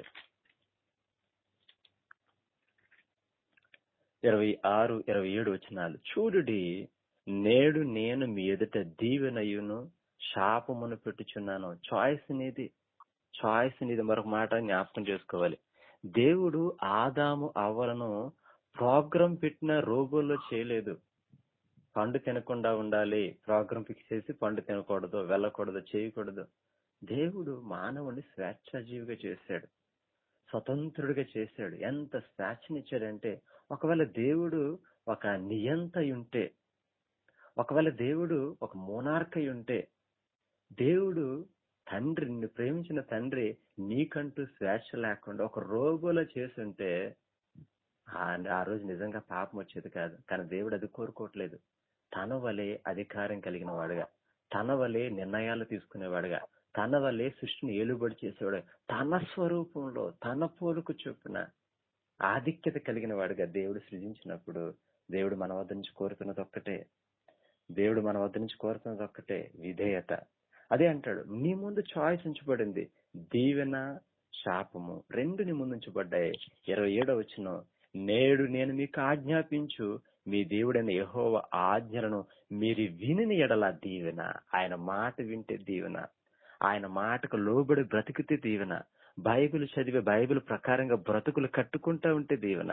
ఇరవై ఆరు ఇరవై ఏడు వచనాలు చూడుడి నేడు నేను మీ ఎదుట దీవెనయును శాపమును పెట్టుచున్నాను చాయిస్ అనేది చాయిస్ అనేది మరొక మాట జ్ఞాపకం చేసుకోవాలి దేవుడు ఆదాము అవ్వలను ప్రోగ్రామ్ పెట్టిన రోబోల్లో చేయలేదు పండు తినకుండా ఉండాలి ప్రోగ్రామ్ ఫిక్స్ చేసి పండు తినకూడదు వెళ్ళకూడదు చేయకూడదు దేవుడు మానవుని స్వేచ్ఛాజీవిగా చేశాడు స్వతంత్రుడిగా చేశాడు ఎంత స్వేచ్ఛనిచ్చాడంటే ఒకవేళ దేవుడు ఒక నియంత ఉంటే ఒకవేళ దేవుడు ఒక మోనార్క్ అయి ఉంటే దేవుడు తండ్రి నిన్ను ప్రేమించిన తండ్రి నీకంటూ స్వేచ్ఛ లేకుండా ఒక రోబోలో చేసి ఉంటే ఆ- ఆ రోజు నిజంగా పాపం వచ్చేది కాదు కానీ దేవుడు అది కోరుకోవట్లేదు తన వలె అధికారం కలిగిన వాడుగా తన వలె నిర్ణయాలు తీసుకునేవాడుగా తన వలె సృష్టిని ఏలుబడి చేసేవాడు తన స్వరూపంలో తన పోలుకు చొప్పున ఆధిక్యత కలిగిన వాడుగా దేవుడు సృజించినప్పుడు దేవుడు మన వద్ద నుంచి కోరుతున్నది ఒక్కటే దేవుడు మన వద్ద నుంచి కోరుతున్నది ఒక్కటే విధేయత అదే అంటాడు నీ ముందు చాయిస్ ఉంచబడింది దీవెన శాపము రెండు నీ ముందు ఉంచబడ్డాయి ఇరవై ఏడో వచ్చిన నేడు నేను మీకు ఆజ్ఞాపించు మీ దేవుడైన యెహోవ ఆజ్ఞలను మీరు విని ఎడల దీవెన ఆయన మాట వింటే దీవెన ఆయన మాటకు లోబడి బ్రతికితే దీవెన బైబిల్ చదివే బైబిల్ ప్రకారంగా బ్రతుకులు కట్టుకుంటా ఉంటే దీవెన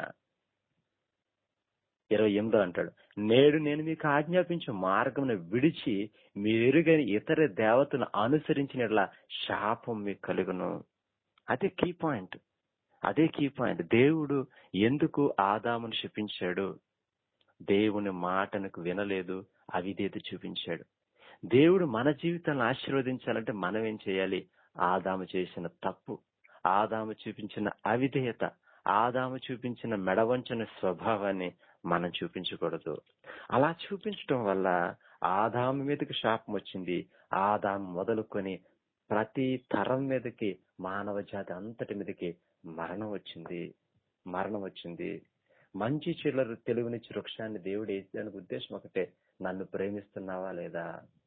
ఇరవై ఎనిమిదో అంటాడు నేడు నేను మీకు ఆజ్ఞాపించు మార్గమును విడిచి మీరెరుగని ఇతర దేవతను అనుసరించిన శాపం మీకు కలుగును అదే కీ పాయింట్ అదే కీ పాయింట్ దేవుడు ఎందుకు ఆదామును శపించాడు దేవుని మాటనకు వినలేదు అవిధేత చూపించాడు దేవుడు మన జీవితాలను ఆశీర్వదించాలంటే మనం ఏం చేయాలి ఆదాము చేసిన తప్పు ఆదాము చూపించిన అవిధేయత ఆదాము చూపించిన మెడవంచని స్వభావాన్ని మనం చూపించకూడదు అలా చూపించడం వల్ల ఆదాము మీదకి శాపం వచ్చింది ఆదాము మొదలుకొని ప్రతి తరం మీదకి మానవ జాతి అంతటి మీదకి మరణం వచ్చింది మరణం వచ్చింది మంచి చిల్లర తెలుగునిచ్చి వృక్షాన్ని దేవుడు వేసేదానికి ఉద్దేశం ఒకటే నన్ను ప్రేమిస్తున్నావా లేదా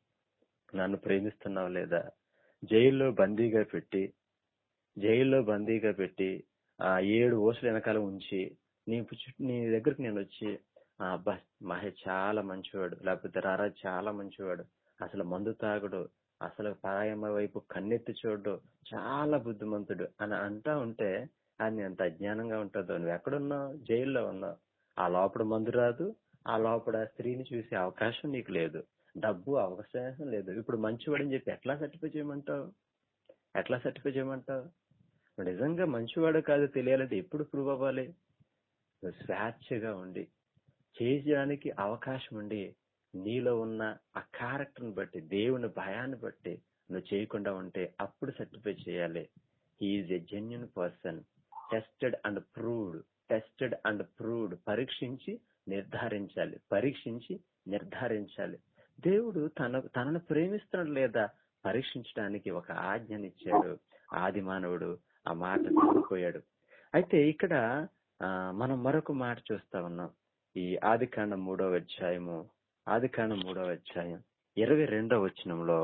నన్ను ప్రేమిస్తున్నావా లేదా జైల్లో బందీగా పెట్టి జైల్లో బందీగా పెట్టి ఆ ఏడు ఓసులు వెనకాల ఉంచి నీ చుట్టూ నీ దగ్గరకు నేను వచ్చి ఆ అబ్బా మహేష్ చాలా మంచివాడు లేకపోతే రారా చాలా మంచివాడు అసలు మందు తాగుడు అసలు పరాయమ వైపు కన్నెత్తి చూడు చాలా బుద్ధిమంతుడు అని అంటా ఉంటే అది ఎంత అజ్ఞానంగా ఉంటుందో నువ్వు ఎక్కడున్నావు జైల్లో ఉన్నావు ఆ లోపల మందు రాదు ఆ లోపల స్త్రీని చూసే అవకాశం నీకు లేదు డబ్బు అవకాశం లేదు ఇప్పుడు మంచివాడని చెప్పి ఎట్లా సర్టిఫై చేయమంటావు ఎట్లా సర్టిఫై చేయమంటావు నువ్వు నిజంగా మంచివాడు కాదు తెలియాలంటే ఎప్పుడు ప్రూవ్ అవ్వాలి నువ్వు స్వేచ్ఛగా ఉండి చేయడానికి అవకాశం ఉండి నీలో ఉన్న ఆ క్యారెక్టర్ని బట్టి దేవుని భయాన్ని బట్టి నువ్వు చేయకుండా ఉంటే అప్పుడు సర్టిఫై చేయాలి he is a genuine person tested and proved tested and proved పరీక్షించి నిర్ధారించాలి పరీక్షించి నిర్ధారించాలి దేవుడు తన తనను ప్రేమిస్తున్నాడు లేదా పరీక్షించడానికి ఒక ఆజ్ఞనిచ్చాడు ఆది మానవుడు ఆ మాట తప్పిపోయాడు అయితే ఇక్కడ ఆ, మనం మరొక మాట చూస్తా ఉన్నాం ఈ ఆది కాండం మూడవ అధ్యాయము ఆది కాండం మూడవ అధ్యాయం ఇరవై రెండవ వచనంలో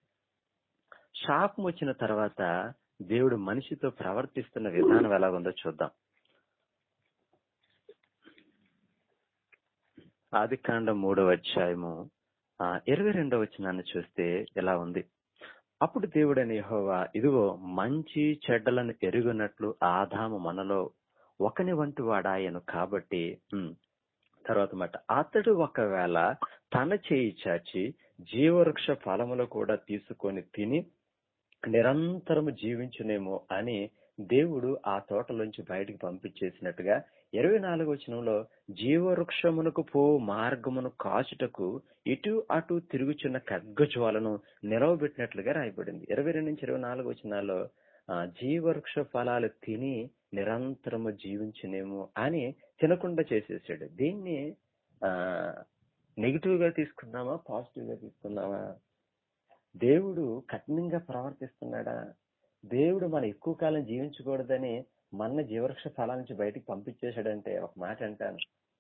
శాపం వచ్చిన తర్వాత దేవుడు మనిషితో ప్రవర్తిస్తున్న విధానం ఎలా ఉందో చూద్దాం ఆది కాండం మూడవ అధ్యాయము ఆ, ఇరవై రెండవ వచనాన్ని చూస్తే ఎలా ఉంది అప్పుడు దేవుడైన యెహోవా ఇదిగో మంచి చెడ్డలను ఎరుగునట్లు ఆదాము మనలో ఒకని వంటి వాడాయను కాబట్టి ఉమ్, తర్వాత మాట అతడు ఒకవేళ తన చేయి చాచి జీవవృక్ష ఫలములు కూడా తీసుకొని తిని నిరంతరము జీవించునేమో అని దేవుడు ఆ తోటలోంచి బయటికి పంపించేసినట్టుగా ఇరవై నాలుగు వచనంలో జీవవృక్షమునకు పో మార్గమును కాచుటకు ఇటు అటు తిరుగుచున్న ఖడ్గజ్వాలను నిలవబెట్టినట్లుగా రాయబడింది ఇరవై రెండు నుంచి ఇరవై నాలుగు వచనాల్లో ఆ, జీవవృక్ష ఫలాలు తిని నిరంతరము జీవించునేమో అని తినకుండా చేసేసాడు దీన్ని ఆ నెగిటివ్ గా తీసుకుందామా పాజిటివ్ గా తీసుకుందామా దేవుడు కఠినంగా ప్రవర్తిస్తున్నాడా దేవుడు మనం ఎక్కువ కాలం జీవించకూడదని మన జీవవృక్ష ఫలాల నుంచి బయటికి పంపించేశాడంటే ఒక మాట అంటాను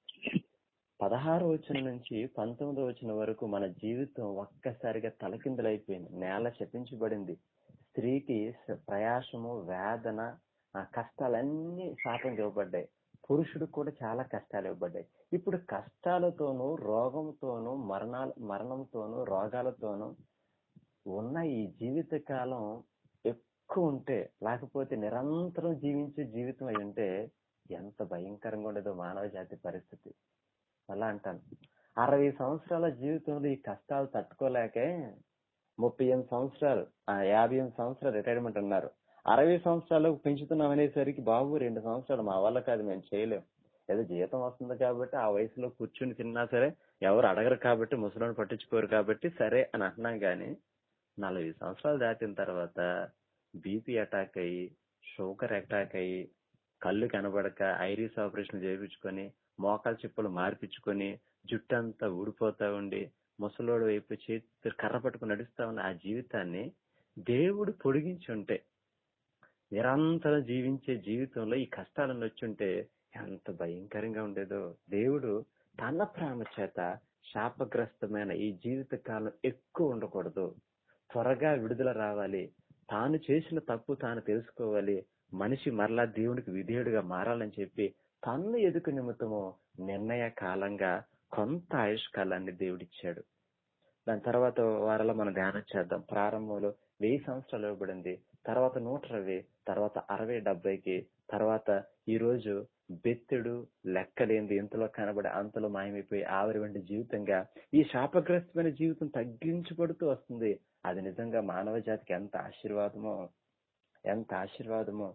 పదహారు వచ్చిన నుంచి పంతొమ్మిదో వచ్చిన వరకు మన జీవితం ఒక్కసారిగా తలకిందులైపోయింది నేల శపించబడింది స్త్రీకి స- ప్రయాసము వేదన ఆ కష్టాలన్నీ శాపం ఇవ్వబడ్డాయి పురుషుడికి కూడా చాలా కష్టాలు ఇవ్వబడ్డాయి ఇప్పుడు కష్టాలతోనూ రోగంతోనూ మరణాల మరణంతోనూ రోగాలతోనూ ఉన్న ఈ జీవిత కాలం ఎక్కువ ఉంటే లేకపోతే నిరంతరం జీవించే జీవితం అయి ఉంటే ఎంత భయంకరంగా ఉండేదో మానవ జాతి పరిస్థితి అలా అంటాను అరవై సంవత్సరాల జీవితంలో ఈ కష్టాలు తట్టుకోలేకే ముప్పై ఎనిమిది సంవత్సరాలు ఆ, యాభై ఎనిమిది సంవత్సరాలు రిటైర్మెంట్ అన్నారు అరవై సంవత్సరాలకు పెంచుతున్నాం అనేసరికి బాబు రెండు సంవత్సరాలు మా వల్ల కాదు మేము చేయలేం ఏదో జీతం వస్తుంది కాబట్టి ఆ వయసులో కూర్చుని తిన్నా సరే ఎవరు అడగరు కాబట్టి ముసలిని పట్టించుకోరు కాబట్టి సరే అని అంటున్నాం కానీ నలభై సంవత్సరాలు దాటిన తర్వాత బీపీ అటాక్ అయ్యి షుగర్ అటాక్ అయ్యి కళ్ళు కనబడక ఐరిస్ ఆపరేషన్ చేయించుకొని మోకాలు చిప్పలు మార్పించుకొని జుట్టంతా ఊడిపోతా ఉండి ముసలోడు వైపు చేతి కర్ర పట్టుకుని నడుస్తా ఉన్న ఆ జీవితాన్ని దేవుడు పొడిగించి ఉంటే నిరంతరం జీవించే జీవితంలో ఈ కష్టాలను వచ్చుంటే ఎంత భయంకరంగా ఉండేదో దేవుడు తన ప్రేమ చేత శాపగ్రస్తమైన ఈ జీవిత కాలం ఎక్కువ ఉండకూడదు త్వరగా విడుదల రావాలి తాను చేసిన తప్పు తాను తెలుసుకోవాలి మనిషి మరలా దేవునికి విధేయుడిగా మారాలని చెప్పి తన్ను ఎదుకు నిమిత్తము నిర్ణయ కాలంగా కొంత ఆయుష్కాలాన్ని దేవుడిచ్చాడు దాని తర్వాత వారిలో మనం ధ్యానం చేద్దాం ప్రారంభంలో వెయ్యి సంవత్సరాలు ఇవ్వబడింది తర్వాత నూట ఇరవై తర్వాత అరవై డెబ్బైకి తర్వాత ఈ రోజు బెత్తెడు లెక్కలేంది ఇంతలో కనబడి అంతలో మాయమైపోయి ఆవిరి వంటి జీవితంగా ఈ శాపగ్రస్తమైన జీవితం తగ్గించబడుతూ వస్తుంది అది నిజంగా మానవ జాతికి ఎంత ఆశీర్వాదమో ఎంత ఆశీర్వాదమో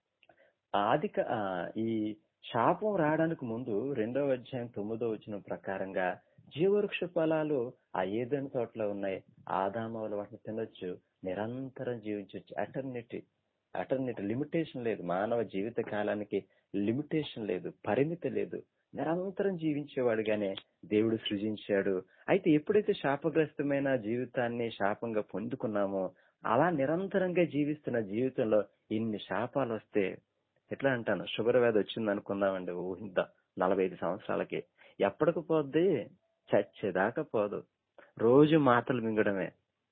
ఆది క- ఆ, ఈ శాపం రావడానికి ముందు రెండవ అధ్యాయం తొమ్మిదో వచ్చిన ప్రకారంగా జీవవృక్ష ఫలాలు ఆ ఏదైనా తోటలో ఉన్నాయి ఆదామవుల వాటిని తినొచ్చు నిరంతరం జీవించవచ్చు అటర్నిటీ అటర్నిటీ లిమిటేషన్ లేదు మానవ జీవిత కాలానికి లిమిటేషన్ లేదు పరిమితి లేదు నిరంతరం జీవించేవాడుగానే దేవుడు సృజించాడు అయితే ఎప్పుడైతే శాపగ్రస్తమైన జీవితాన్ని శాపంగా పొందుకున్నామో అలా నిరంతరంగా జీవిస్తున్న జీవితంలో ఇన్ని శాపాలు వస్తే ఎట్లా అంటాను షుగర్ వ్యాధి వచ్చింది అనుకుందామండి ఊహిద్దాం నలభై ఐదు సంవత్సరాలకి ఎప్పటికి పోద్ది చచ్చేదాకా పోదు రోజు మాటలు మింగడమే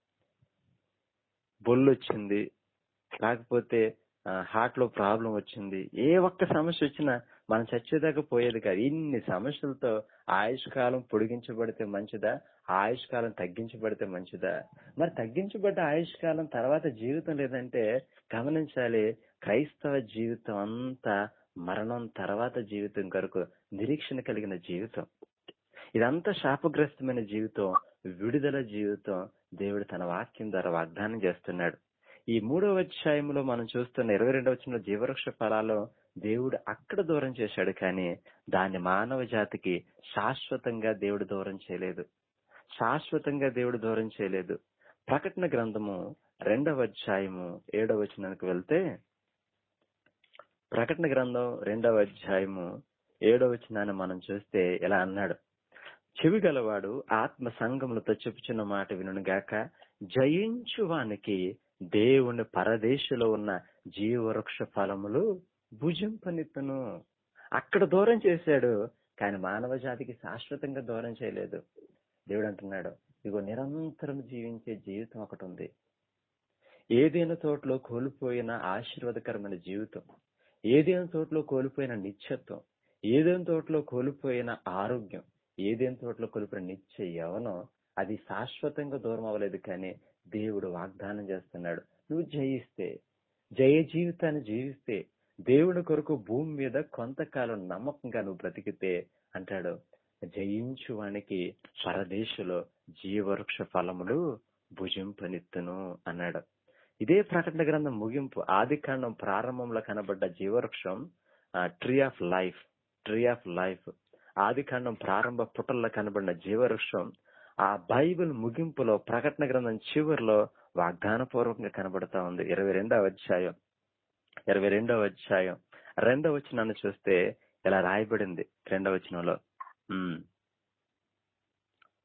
బొల్లు వచ్చింది లేకపోతే హార్ట్ లో ప్రాబ్లం వచ్చింది ఏ ఒక్క సమస్య వచ్చినా మనం చచ్చేదాకా పోయేది కాదు ఇన్ని సమస్యలతో ఆయుష్ కాలం పొడిగించబడితే మంచిదా ఆయుష్ కాలం తగ్గించబడితే మంచిదా మరి తగ్గించబడ్డ ఆయుష్ కాలం తర్వాత జీవితం లేదంటే గమనించాలి క్రైస్తవ జీవితం అంతా మరణం తర్వాత జీవితం కొరకు నిరీక్షణ కలిగిన జీవితం ఇదంతా శాపగ్రస్తమైన జీవితం విడుదల జీవితం దేవుడు తన వాక్యం ద్వారా వాగ్దానం చేస్తున్నాడు ఈ మూడవ అధ్యాయంలో మనం చూస్తున్న ఇరవై రెండవ వచ్చిన జీవవృక్ష ఫలాలు దేవుడు అక్కడ దూరం చేశాడు కానీ దాన్ని మానవ జాతికి శాశ్వతంగా దేవుడు దూరం చేయలేదు శాశ్వతంగా దేవుడు దూరం చేయలేదు ప్రకటన గ్రంథము రెండవ అధ్యాయము ఏడవ వచనానికి వెళ్తే ప్రకటన గ్రంథం రెండవ అధ్యాయము ఏడవ వచనాన్ని మనం చూస్తే ఇలా అన్నాడు చెవి గలవాడు ఆత్మ సంగములతో చెప్పుచున్న మాట వినుగాక జయించువానికి దేవుని పరదేశంలో ఉన్న జీవవృక్ష ఫలములు భుజింపనిత్తును అక్కడ దూరం చేశాడు కానీ మానవ జాతికి శాశ్వతంగా దూరం చేయలేదు దేవుడు అంటున్నాడు ఇగో నిరంతరం జీవించే జీవితం ఒకటి ఉంది ఏదైనా తోటలో కోల్పోయిన ఆశీర్వాదకరమైన జీవితం ఏదైనా తోటలో కోల్పోయిన నిత్యత్వం ఏదైనా తోటలో కోల్పోయిన ఆరోగ్యం ఏదైనా తోటలో కోల్పోయిన నిత్య యవనం అది శాశ్వతంగా దూరం అవ్వలేదు కానీ దేవుడు వాగ్దానం చేస్తున్నాడు నువ్వు జయిస్తే జయ జీవితాన్ని జీవిస్తే దేవుని కొరకు భూమి మీద కొంతకాలం నమ్మకంగా నువ్వు బ్రతికితే అంటాడు జయించు వానికి పరదేశులో జీవవృక్ష ఫలములు భుజింపనిత్తును అన్నాడు ఇదే ప్రకటన గ్రంథం ముగింపు ఆది కాండం ప్రారంభంలో కనబడ్డ జీవవృక్షం tree of life tree of life ఆది కాండం ప్రారంభ పుటల్లో కనబడిన జీవవృక్షం ఆ బైబిల్ ముగింపులో ప్రకటన గ్రంథం చివరిలో వాగ్దాన పూర్వకంగా కనబడతా ఉంది ఇరవై రెండవ అధ్యాయం ఇరవై రెండవ అధ్యాయం రెండవ వచనాన్ని చూస్తే ఇలా రాయబడింది రెండవ వచనంలో ఉమ్.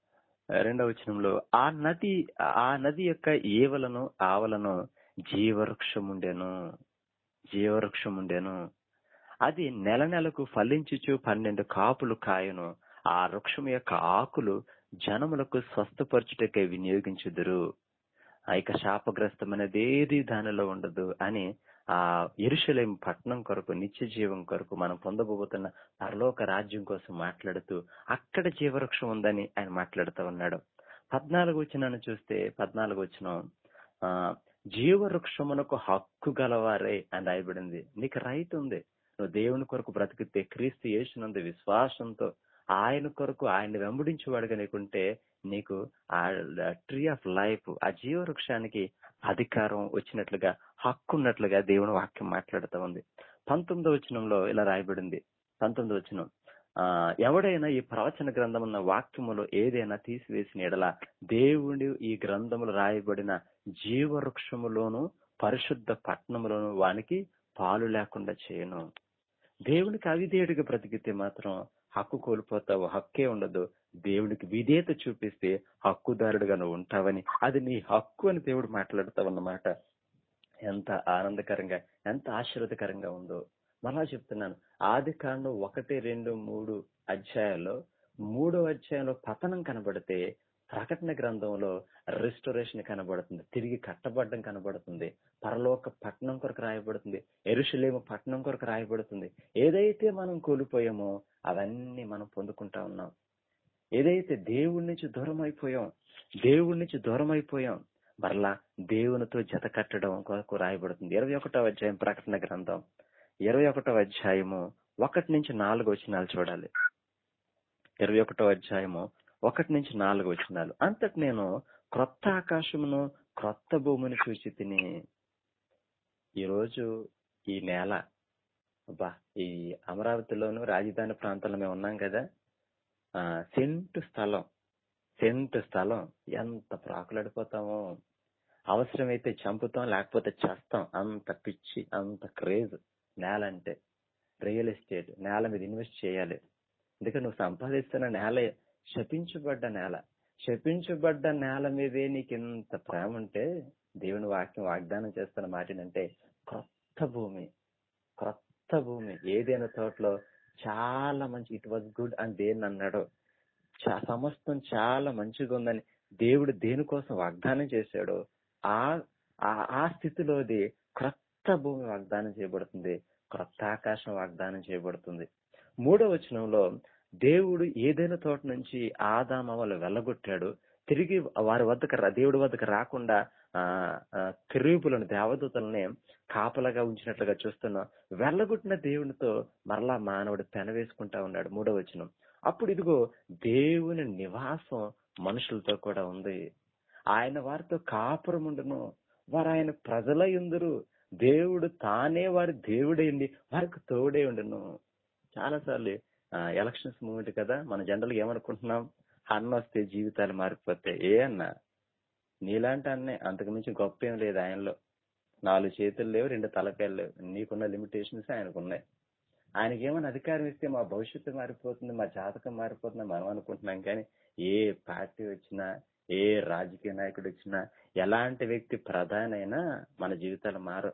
రెండవ వచనంలో ఆ నది ఆ నది యొక్క ఏవలను ఆవలను జీవవృక్షం ఉండెను జీవవృక్షం ఉండెను అది నెల నెలకు ఫలించుచు పన్నెండు కాపులు కాయను ఆ వృక్షం యొక్క ఆకులు జనములకు స్వస్థపరచుటకే వినియోగించుదురు ఆ ఇక శాపగ్రస్తమైనది ఏది దానిలో ఉండదు అని ఆ ఎరుషలేం పట్టణం కొరకు నిత్య జీవం కొరకు మనం పొందబోతున్న పరలోక రాజ్యం కోసం మాట్లాడుతూ అక్కడ జీవవృక్షం ఉందని ఆయన మాట్లాడుతూ ఉన్నాడు పద్నాలుగు వచ్చినాన్ని చూస్తే పద్నాలుగు వచ్చిన ఆ జీవవృక్షమునకు హక్కు గలవారే అని రాయబడింది నీకు రైట్ ఉంది నువ్వు దేవుని కొరకు బ్రతికితే క్రీస్తు యేసునందు విశ్వాసంతో ఆయన కొరకు ఆయన వెంబడించేవాడుగా నీకుంటే నీకు ఆ ట్రీ ఆఫ్ లైఫ్ ఆ జీవవృక్షానికి అధికారం వచ్చినట్లుగా హక్కు ఉన్నట్లుగా దేవుని వాక్యం మాట్లాడుతూ ఉంది పంతొమ్మిదో వచనంలో ఇలా రాయబడింది పంతొమ్మిదో వచనం ఆ ఎవడైనా ఈ ప్రవచన గ్రంథం ఉన్న వాక్యములో ఏదైనా తీసివేసిన ఎడల దేవుడి ఈ గ్రంథములు రాయబడిన జీవవృక్షములోను పరిశుద్ధ పట్టణములోను వానికి పాలు లేకుండా చేయను దేవునికి అవిధేయుడిగా బ్రతికితే మాత్రం హక్కు కోల్పోతావు హక్కే ఉండదు దేవునికి విధేయత చూపిస్తే హక్కుదారుడుగా నువ్వు ఉంటావని అది నీ హక్కు అని దేవుడు మాట్లాడతావన్నమాట ఎంత ఆనందకరంగా ఎంత ఆశీర్వదకరంగా ఉందో మరలా చెప్తున్నాను ఆది కాండం ఒకటి రెండు మూడు అధ్యాయాల్లో మూడో అధ్యాయంలో పతనం కనబడితే ప్రకటన గ్రంథంలో రెస్టోరేషన్ కనబడుతుంది తిరిగి కట్టబడడం కనబడుతుంది పరలోక పట్టణం కొరకు రాయబడుతుంది ఎరుషలేము పట్టణం కొరకు రాయబడుతుంది ఏదైతే మనం కోల్పోయామో అవన్నీ మనం పొందుకుంటా ఉన్నాం ఏదైతే దేవుడి నుంచి దూరం అయిపోయాం దేవుడి నుంచి దూరం అయిపోయాం మరలా దేవునితో జత కట్టడం కొరకు రాయబడుతుంది ఇరవై ఒకటో అధ్యాయం ప్రకటన గ్రంథం ఇరవై ఒకటో అధ్యాయము ఒకటి నుంచి నాలుగు వచనాలు చూడాలి ఇరవై ఒకటో అధ్యాయము ఒకటి నుంచి నాలుగు వచనాలు అంతటి నేను క్రొత్త ఆకాశమును క్రొత్త భూమిని చూసి తిని ఈరోజు ఈ నేల అబ్బా ఈ అమరావతిలోను రాజధాని ప్రాంతంలో మేము ఉన్నాం కదా ఆ సెంటు స్థలం సెంటు స్థలం ఎంత ప్రాకులాడిపోతామో అవసరమైతే చంపుతాం లేకపోతే చేస్తాం అంత పిచ్చి అంత క్రేజ్ నేల అంటే రియల్ ఎస్టేట్ నేల మీద ఇన్వెస్ట్ చేయాలి ఎందుకంటే నువ్వు సంపాదిస్తున్న నేల శపించబడ్డ నేల శపించబడ్డ నేల మీదే నీకు ఇంత ప్రేమ ఉంటే దేవుని వాక్యం వాగ్దానం చేస్తున్న మాటనంటే క్రొత్త భూమి క్రొత్త భూమి ఏదైనా తోటలో చాలా మంచి ఇట్ వాజ్ గుడ్ అని దేని అన్నాడు చా- సమస్తం చాలా మంచిగా ఉందని దేవుడు దేనికోసం వాగ్దానం చేశాడు ఆ ఆ- ఆ స్థితిలోది క్రొత్త భూమి వాగ్దానం చేయబడుతుంది క్రొత్త ఆకాశం వాగ్దానం చేయబడుతుంది మూడో వచనంలో దేవుడు ఏదైనా తోట నుంచి ఆదామవలు వెళ్ళగొట్టాడు తిరిగి వారి వద్దకు రా- దేవుడి వద్దకు రాకుండా ఆ ఆ, కెరూబులను దేవదూతల్ని కాపలాగా ఉంచినట్లుగా చూస్తున్నాం వెళ్ళగొట్టిన దేవునితో మరలా మానవుడు పెనవేసుకుంటా ఉన్నాడు మూడో వచనం అప్పుడు ఇదిగో దేవుని నివాసం మనుషులతో కూడా ఉంది ఆయన వారితో కాపురం ఉండును వారు ఆయన ప్రజల ఎందురు దేవుడు తానే వారి దేవుడైంది వారికి తోడే ఉండును చాలా సార్లు ఎలక్షన్స్ మూమెంట్ కదా మన జనరల్ ఏమనుకుంటున్నాం అన్న వస్తే జీవితాలు మారిపోతాయి ఏ అన్న నీలాంటి అన్నే అంతకు మించి గొప్ప ఏం లేదు ఆయనలో నాలుగు చేతులు లేవు రెండు తలకాయలు లేవు నీకున్న లిమిటేషన్స్ ఆయనకున్నాయి ఆయనకి ఏమైనా అధికారం ఇస్తే మా భవిష్యత్తు మారిపోతుంది మా జాతకం మారిపోతుంది మనం అనుకుంటున్నాం కానీ ఏ పార్టీ వచ్చినా ఏ రాజకీయ నాయకుడు వచ్చినా ఎలాంటి వ్యక్తి ప్రధానైనా మన జీవితాలు మారు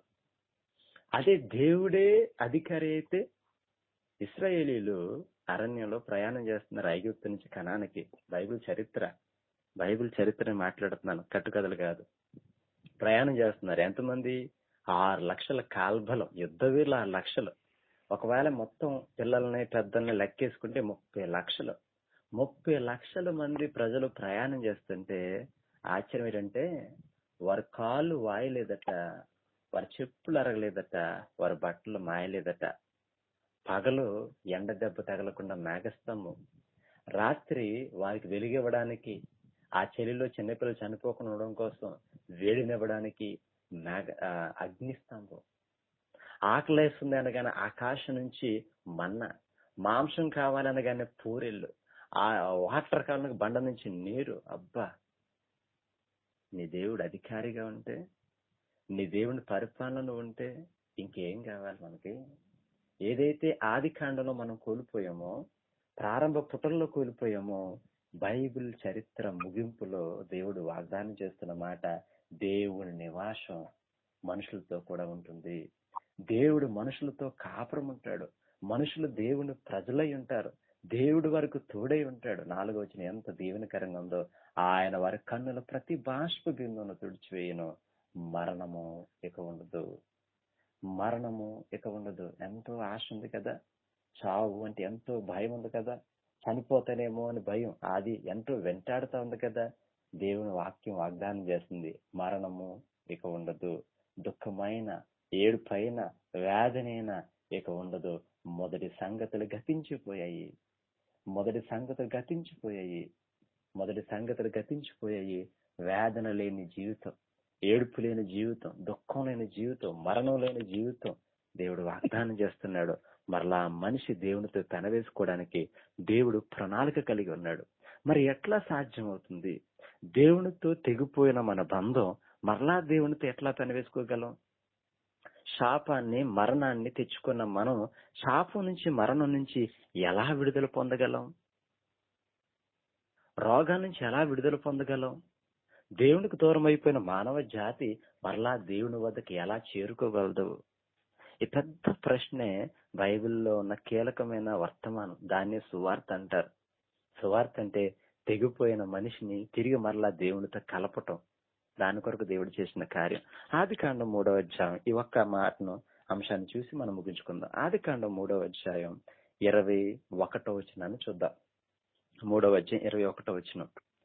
అదే దేవుడే అధికారి అయితే ఇస్రాయేలీలు అరణ్యంలో ప్రయాణం చేస్తున్నారు ఐగుప్తు నుంచి కణానికి బైబిల్ చరిత్ర బైబిల్ చరిత్రని మాట్లాడుతున్నాను కట్టుకథలు కాదు ప్రయాణం చేస్తున్నారు ఎంతమంది ఆరు లక్షల కాల్బలం యుద్ధ వీరులు ఆరు లక్షలు ఒకవేళ మొత్తం పిల్లల్ని పెద్దల్ని లెక్కేసుకుంటే ముప్పై లక్షలు ముప్పై లక్షల మంది ప్రజలు ప్రయాణం చేస్తుంటే ఆశ్చర్యం ఏంటంటే వారి కాళ్ళు వాయలేదట వారి చెప్పులు అరగలేదట వారి బట్టలు మాయలేదట పగలు ఎండ దెబ్బ తగలకుండా మేఘస్తంభం రాత్రి వారికి వెలుగివ్వడానికి ఆ చలిలో చిన్నపిల్లలు చనిపోకుండా ఉండడం కోసం వేడినివ్వడానికి మేఘ ఆ, అగ్నిస్తంభం ఆకలేస్తుంది అనగానే ఆకాశం నుంచి మన్న మాంసం కావాలనగానే పూరెళ్ళు ఆ వాటర్ కావాలని బండ నుంచి నీరు అబ్బా నీ దేవుడు అధికారిగా ఉంటే నీ దేవుని పరిపాలన ఉంటే ఇంకేం కావాలి మనకి ఏదైతే ఆది కాండంలో మనం కోల్పోయామో ప్రారంభ పుటల్లో కోల్పోయామో బైబిల్ చరిత్ర ముగింపులో దేవుడు వాగ్దానం చేస్తున్న మాట దేవుని నివాసం మనుషులతో కూడా ఉంటుంది దేవుడు మనుషులతో కాపురం ఉంటాడు మనుషులు దేవుని ప్రజలై ఉంటారు దేవుడు వరకు తోడై ఉంటాడు నాలుగో వచ్చిన ఎంత దీవెనకరంగా ఉందో ఆయన వారి కన్నుల ప్రతి బాష్ప బిందువును తుడిచివేయను మరణము ఇక ఉండదు మరణము ఇక ఉండదు ఎంతో ఆశ ఉంది కదా చావు అంటే ఎంతో భయం ఉంది కదా చనిపోతానేమో అని భయం అది ఎంతో వెంటాడుతా ఉంది కదా దేవుని వాక్యం వాగ్దానం చేస్తుంది మరణము ఇక ఉండదు దుఃఖమైన ఏడుపైన వేదనైన ఇక ఉండదు మొదటి సంగతులు గతించిపోయాయి మొదటి సంగతులు గతించిపోయాయి మొదటి సంగతులు గతించిపోయాయి వేదన లేని జీవితం ఏడుపు లేని జీవితం దుఃఖం లేని జీవితం మరణం లేని జీవితం దేవుడు వాగ్దానం చేస్తున్నాడు మరలా మనిషి దేవునితో పెనవేసుకోవడానికి దేవుడు ప్రణాళిక కలిగి ఉన్నాడు మరి ఎట్లా సాధ్యం అవుతుంది దేవునితో తెగిపోయిన మన బంధం మరలా దేవునితో ఎట్లా పెనవేసుకోగలం శాపాన్ని మరణాన్ని తెచ్చుకున్న మనం శాపం నుంచి మరణం నుంచి ఎలా విడుదల పొందగలం రోగం నుంచి ఎలా విడుదల పొందగలం దేవునికి దూరం అయిపోయిన మానవ జాతి మరలా దేవుని వద్దకు ఎలా చేరుకోగలదు ఈ పెద్ద ప్రశ్నే బైబిల్లో ఉన్న కీలకమైన వర్తమానం దాన్ని సువార్త అంటారు సువార్త అంటే తెగిపోయిన మనిషిని తిరిగి మరలా దేవునితో కలపటం దాని కొరకు దేవుడు చేసిన కార్యం ఆది కాండం మూడవ అధ్యాయం ఈ ఒక్క మాటను అంశాన్ని చూసి మనం ముగించుకుందాం ఆది కాండం మూడవ అధ్యాయం ఇరవై ఒకటో వచ్చినాన్ని చూద్దాం మూడవ అధ్యాయం ఇరవై ఒకటో వచ్చిన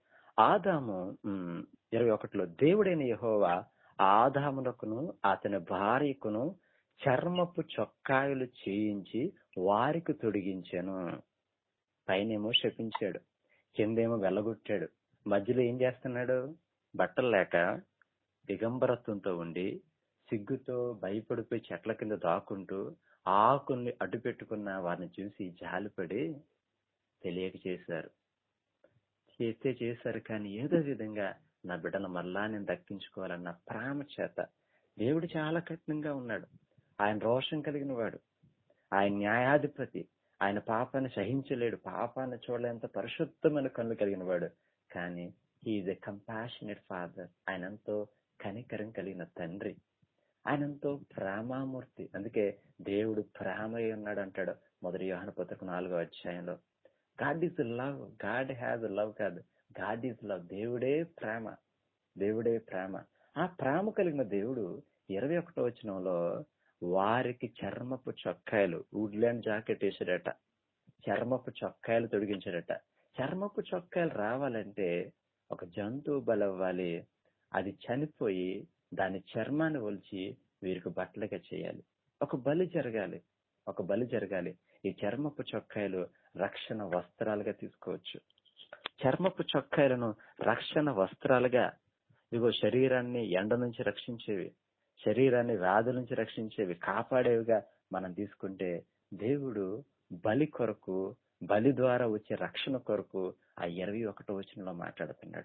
ఆదాము ఉమ్, ఇరవై ఒకటిలో దేవుడైన యెహోవా ఆదామునకును అతని భార్యకును చర్మపు చొక్కాయలు చేయించి వారికి తొడిగించాను పైనేమో శపించాడు కిందేమో వెళ్ళగొట్టాడు మధ్యలో ఏం చేస్తున్నాడు బట్టలు లేక దిగంబరత్వంతో ఉండి సిగ్గుతో భయపడిపోయి చెట్ల కింద దాక్కుంటూ ఆకుల్ని అడ్డు పెట్టుకున్న వారిని చూసి జాలిపడి తెలియక చేశారు చేస్తే చేశారు కానీ ఏదో విధంగా నా బిడ్డను మళ్ళా నేను దక్కించుకోవాలన్న ప్రేమ చేత దేవుడు చాలా కఠినంగా ఉన్నాడు ఆయన రోషం కలిగిన వాడు ఆయన న్యాయాధిపతి ఆయన పాపాన్ని సహించలేడు పాపాన్ని చూడలేంత పరిశుద్ధమైన కన్ను కలిగిన వాడు కానీ హీఈ్ ఎ కంపాషనేట్ ఫాదర్ ఆయన ఎంతో కనికరం కలిగిన తండ్రి ఆయన ఎంతో ప్రేమామూర్తి అందుకే దేవుడు ప్రేమై ఉన్నాడు అంటాడు మొదటి యోహన పత్రిక నాలుగో అధ్యాయంలో God is love God has love కాదు గాడ్ ఈజ్ లవ్ దేవుడే ప్రేమ దేవుడే ప్రేమ ఆ ప్రేమ కలిగిన దేవుడు ఇరవై ఒకటో వచనంలో వారికి చర్మపు చొక్కాయలు వుడ్లాండ్ జాకెట్ వేసాడట చర్మపు చొక్కాయలు తొడిగించాడట చర్మపు చొక్కాయలు రావాలంటే ఒక జంతువు బలవ్వాలి అది చనిపోయి దాని చర్మాన్ని ఒలిచి వీరికి బట్టలుగా చేయాలి ఒక బలి జరగాలి ఒక బలి జరగాలి ఈ చర్మపు చొక్కాయలు రక్షణ వస్త్రాలుగా తీసుకోవచ్చు చర్మపు చొక్కాయలను రక్షణ వస్త్రాలుగా ఇగో శరీరాన్ని ఎండ నుంచి రక్షించేవి శరీరాన్ని వ్యాధుల నుంచి రక్షించేవి కాపాడేవిగా మనం తీసుకుంటే దేవుడు బలి కొరకు బలి ద్వారా వచ్చే రక్షణ కొరకు ఆ ఇరవై ఒకటో వచనంలో మాట్లాడుతున్నాడు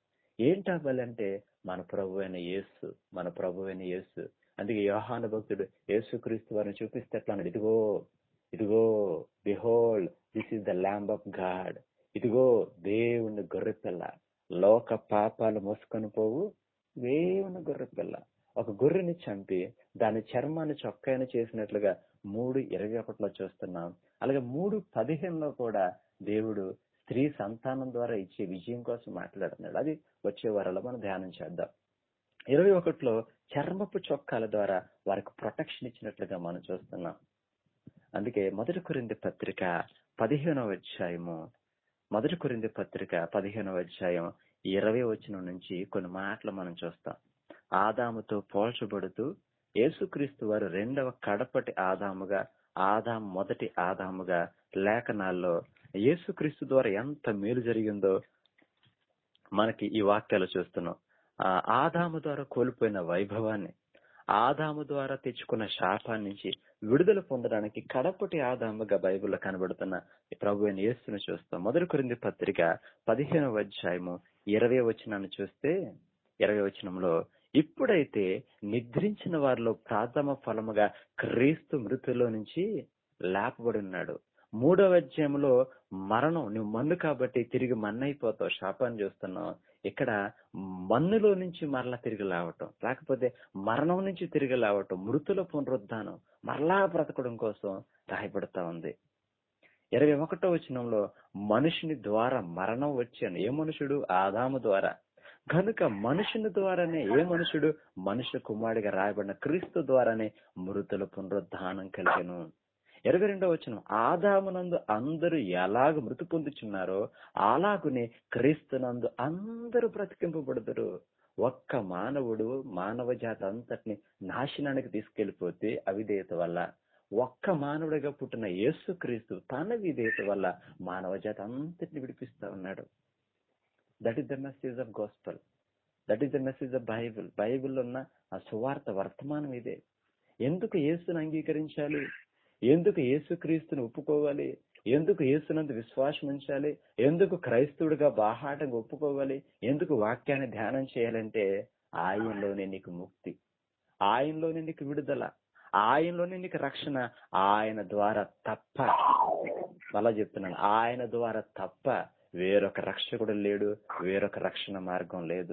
ఏంటా బలి అంటే మన ప్రభు అయిన యేసు మన ప్రభు అయిన యేసు అందుకే యోహాను భక్తుడు యేసు క్రీస్తు వారిని చూపిస్తే ఎట్లా అన్నాడు ఇదిగో ఇదిగో behold this is the lamb of God ఇదిగో దేవుని గొర్రెపిల్ల లోక పాపాలు మోసుకొని పోవు దేవుని గొర్రెపిల్ల ఒక గొర్రెని చంపి దాని చర్మాన్ని చొక్కాయని చేసినట్లుగా మూడు ఇరవై ఒకటిలో చూస్తున్నాం అలాగే మూడు పదిహేనులో కూడా దేవుడు స్త్రీ సంతానం ద్వారా ఇచ్చే విజయం కోసం మాట్లాడుతున్నాడు అది వచ్చే వారంలో మనం ధ్యానం చేద్దాం ఇరవై ఒకటిలో చర్మపు చొక్కాల ద్వారా వారికి ప్రొటెక్షన్ ఇచ్చినట్లుగా మనం చూస్తున్నాం అందుకే మొదటి కొరింది పత్రిక పదిహేనవ అధ్యాయము మొదటి కొరింది పత్రిక పదిహేనవ అధ్యాయం ఇరవై వచనం నుంచి కొన్ని మాటలు మనం చూస్తాం ఆదాముతో పోల్చబడుతూ యేసుక్రీస్తు వారు రెండవ కడపటి ఆదాముగా ఆదాం మొదటి ఆదాముగా లేఖనాల్లో యేసుక్రీస్తు ద్వారా ఎంత మేలు జరిగిందో మనకి ఈ వాక్యాలు చూస్తున్నాం ఆ ఆదాము ద్వారా కోల్పోయిన వైభవాన్ని ఆదాము ద్వారా తెచ్చుకున్న శాపాన్ని నుంచి విడుదల పొందడానికి కడపటి ఆదాముగా బైబిల్లో కనబడుతున్న ఈ ప్రభు అయిన యేసును చూస్తాం మొదటి కొరింది పత్రిక పదిహేనవ అధ్యాయము ఇరవై వచనాన్ని చూస్తే ఇరవై వచనంలో ఇప్పుడైతే నిద్రించిన వారిలో ప్రాథమ ఫలముగా క్రీస్తు మృతుల్లో నుంచి లేపబడి ఉన్నాడు మూడవ అధ్యాయంలో మరణం నువ్వు మన్ను కాబట్టి తిరిగి మన్ను అయిపోతావు శాపాన్ని చూస్తున్నావు ఇక్కడ మన్నులో నుంచి మరలా తిరిగి లేవటం లేకపోతే మరణం నుంచి తిరిగి లేవటం మృతుల పునరుద్ధానం మరలా బ్రతకడం కోసం రాయబడతా ఉంది ఇరవై ఒకటో వచనంలో మనుషుని ద్వారా మరణం వచ్చాను ఏ మనుషుడు ఆదాము ద్వారా కనుక మనుషుని ద్వారానే ఏ మనుషుడు మనుష్య కుమారుడిగా రాయబడిన క్రీస్తు ద్వారానే మృతుల పునరుద్ధానం కలిగను ఇరవై రెండవ వచనం ఆదామునందు అందరూ ఎలాగ మృతి పొందుచున్నారో అలాగునే క్రీస్తునందు అందరూ బ్రతికింపబడదురు ఒక్క మానవుడు మానవ జాతి అంతటిని నాశనానికి తీసుకెళ్లిపోతే అవిధేయత వల్ల ఒక్క మానవుడిగా పుట్టిన యేసుక్రీస్తు తన విధేయత వల్ల మానవ జాతి అంతటిని విడిపిస్తా ఉన్నాడు that is the message of gospel that is the message of Bible బైబిల్లో ఉన్న ఆ సువార్త వర్తమానం ఇదే ఎందుకు యేసును అంగీకరించాలి ఎందుకు యేసుక్రీస్తుని ఒప్పుకోవాలి ఎందుకు యేసునందు విశ్వాసం ఉంచాలి ఎందుకు క్రైస్తవుడిగా బాహాటంగా ఒప్పుకోవాలి ఎందుకు వాక్యాన్ని ధ్యానం చేయాలంటే ఆయనలోనే నీకు ముక్తి ఆయనలోనే నీకు విడుదల ఆయనలోనే నీకు రక్షణ ఆయన ద్వారా తప్ప మళ్ళా చెప్తున్నాను ఆయన ద్వారా తప్ప వేరొక రక్షకుడు లేడు వేరొక రక్షణ మార్గం లేదు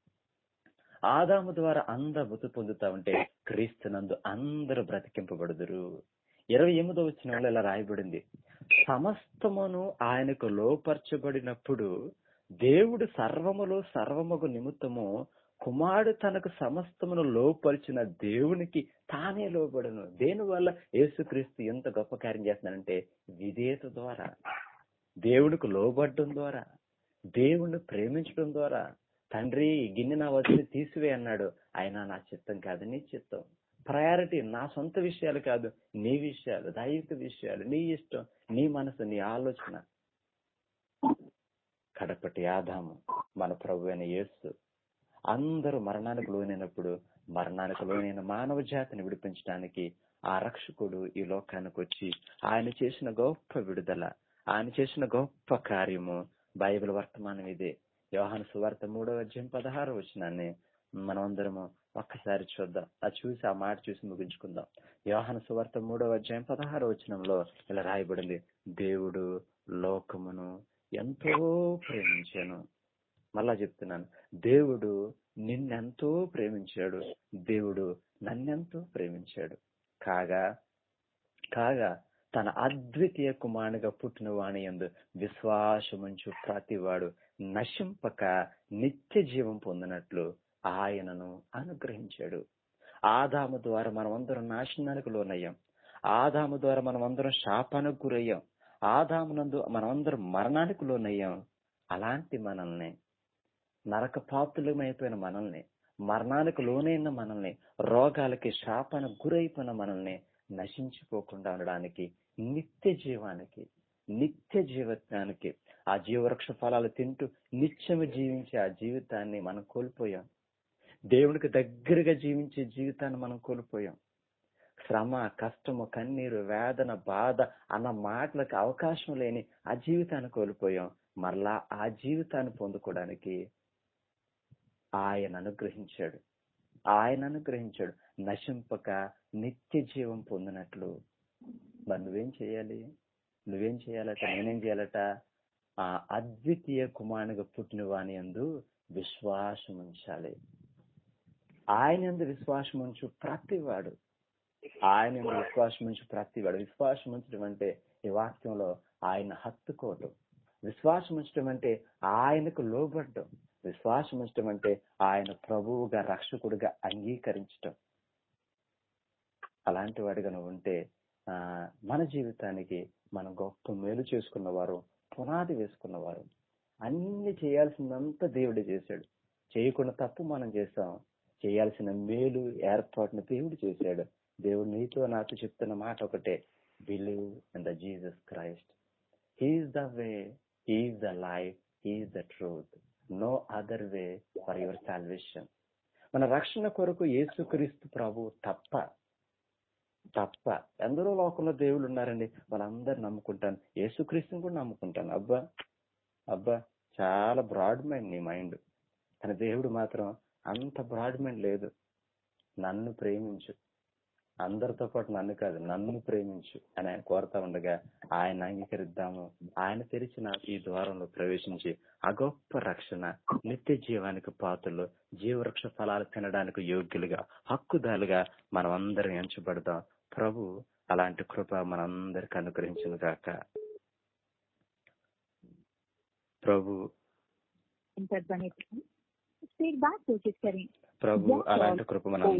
ఆదాము ద్వారా అందరు మృతి పొందుతా ఉంటే క్రీస్తునందు అందరూ బ్రతికింపబడుదురు ఇరవై ఎనిమిదో వచ్చిన ఇలా రాయబడింది సమస్తమును ఆయనకు లోపరచబడినప్పుడు దేవుడు సర్వములో సర్వముగు నిమిత్తము కుమారుడు తనకు సమస్తమును లోపరిచిన దేవునికి తానే లోబడును దేని వల్ల యేసుక్రీస్తు ఎంత గొప్ప కార్యం చేస్తున్నాడంటే విధేయత ద్వారా దేవుడికి లోబడడం ద్వారా దేవుణ్ణి ప్రేమించడం ద్వారా తండ్రి ఈ గిన్నె నా వదిలి తీసివే అన్నాడు ఆయన నా చిత్తం కాదు నీ చిత్తం ప్రయారిటీ నా సొంత విషయాలు కాదు నీ విషయాలు దైవిక విషయాలు నీ ఇష్టం నీ మనసు నీ ఆలోచన కడపటి ఆదాము మన ప్రభు అయిన యేసు అందరూ మరణానికి లోనైనప్పుడు మరణానికి లోనైన మానవ జాతిని విడిపించడానికి ఆ రక్షకుడు ఈ లోకానికి వచ్చి ఆయన చేసిన గొప్ప విడుదల ఆయన చేసిన గొప్ప కార్యము బైబిల్ వర్తమానం ఇదే యోహాను సువార్త మూడవ అధ్యాయం పదహారు వచ్చినాన్ని మనం అందరము ఒక్కసారి చూద్దాం ఆ చూసి ఆ మాట చూసి ముగించుకుందాం యోహాను సువార్త మూడవ అధ్యాయం పదహారు వచనంలో ఇలా రాయబడింది దేవుడు లోకమును ఎంతో ప్రేమించాను మళ్ళా చెప్తున్నాను దేవుడు నిన్నెంతో ప్రేమించాడు దేవుడు నన్నెంతో ప్రేమించాడు కాగా కాగా తన అద్వితీయ కుమారునిగా పుట్టిన వాణి ఎందు విశ్వాసముంచు ప్రతివాడు నశింపక నిత్య జీవం పొందినట్లు ఆయనను అనుగ్రహించాడు ఆదాము ద్వారా మనమందరం నాశనానికి లోనయ్యాం ఆదాము ద్వారా మనమందరం శాపానికి గురయ్యాం ఆదామునందు మనమందరం మరణానికి లోనయ్యాం అలాంటి మనల్ని నరక పాపులమైపోయిన మనల్ని మరణానికి లోనైన మనల్ని రోగాలకి శాపానికి గురైపోయిన మనల్ని నశించిపోకుండా ఉండడానికి నిత్య జీవానికి నిత్య జీవితానికి ఆ జీవవృక్ష ఫలాలు తింటూ నిత్యము జీవించే ఆ జీవితాన్ని మనం కోల్పోయాం దేవునికి దగ్గరగా జీవించే జీవితాన్ని మనం కోల్పోయాం శ్రమ కష్టము కన్నీరు వేదన బాధ అన్న మాటలకు అవకాశం లేని ఆ జీవితాన్ని కోల్పోయాం మరలా ఆ జీవితాన్ని పొందుకోవడానికి ఆయన అనుగ్రహించాడు ఆయన అనుగ్రహించాడు నశింపక నిత్య జీవం పొందినట్లు మరి నువ్వేం చేయాలి నువ్వేం చేయాలట నేనేం చేయాలట ఆ అద్వితీయ కుమారునిగా పుట్టిన వాని ఎందు విశ్వాసం ఉంచాలి ఆయన ఎందు విశ్వాసం ఉంచు ప్రతివాడు ఆయన ఎందు విశ్వాసం ఉంచు ప్రతివాడు విశ్వాసం ఉంచడం అంటే ఈ వాక్యంలో ఆయన హత్తుకోవటం విశ్వాసం ఉంచడం అంటే ఆయనకు లోబడ్డం విశ్వాసం ఉంచడం అంటే ఆయన ప్రభువుగా రక్షకుడిగా అంగీకరించటం అలాంటి వాడిగా నువ్వు ఉంటే ఆ మన జీవితానికి మనం గొప్ప మేలు చేసుకున్నవారు పునాది వేసుకున్నవారు అన్ని చేయాల్సిందంతా దేవుడే చేశాడు చేయకుండా తప్పు మనం చేస్తాం చేయాల్సిన మేలు ఏర్పాటును దేవుడు చేశాడు దేవుడు నీతో నాతో చెప్తున్న మాట ఒకటే believe in the Jesus Christ he is the way he is the life he is the truth no other way for your salvation మన రక్షణ కొరకు యేసుక్రీస్తు ప్రభు తప్ప తప్ప ఎందరో లోకంలో దేవుళ్ళు ఉన్నారండి వాళ్ళందరూ నమ్ముకుంటాను యేసుక్రీస్తుని కూడా నమ్ముకుంటాను అబ్బా అబ్బా చాలా బ్రాడ్ మైండ్ నీ మైండ్ కానీ దేవుడు మాత్రం అంత బ్రాడ్ మైండ్ లేదు నన్ను ప్రేమించు అందరితో పాటు నన్ను కాదు నన్ను ప్రేమించు అని ఆయన కోరుతా ఉండగా ఆయన అంగీకరిద్దాము ఆయన తెరిచిన ఈ ద్వారంలో ప్రవేశించి ఆ గొప్ప రక్షణ నిత్య జీవానికి పాత్రలు జీవవృక్ష ఫలాలు తినడానికి యోగ్యులుగా హక్కుదాలుగా మనం అందరం ఎంచబడదాం ప్రభు అలాంటి కృప మనందరికి అనుగ్రహించును గాక ప్రభు इंटर बने थे फिर बात कोशिश करें ప్రభు అలాంటి కృప మనం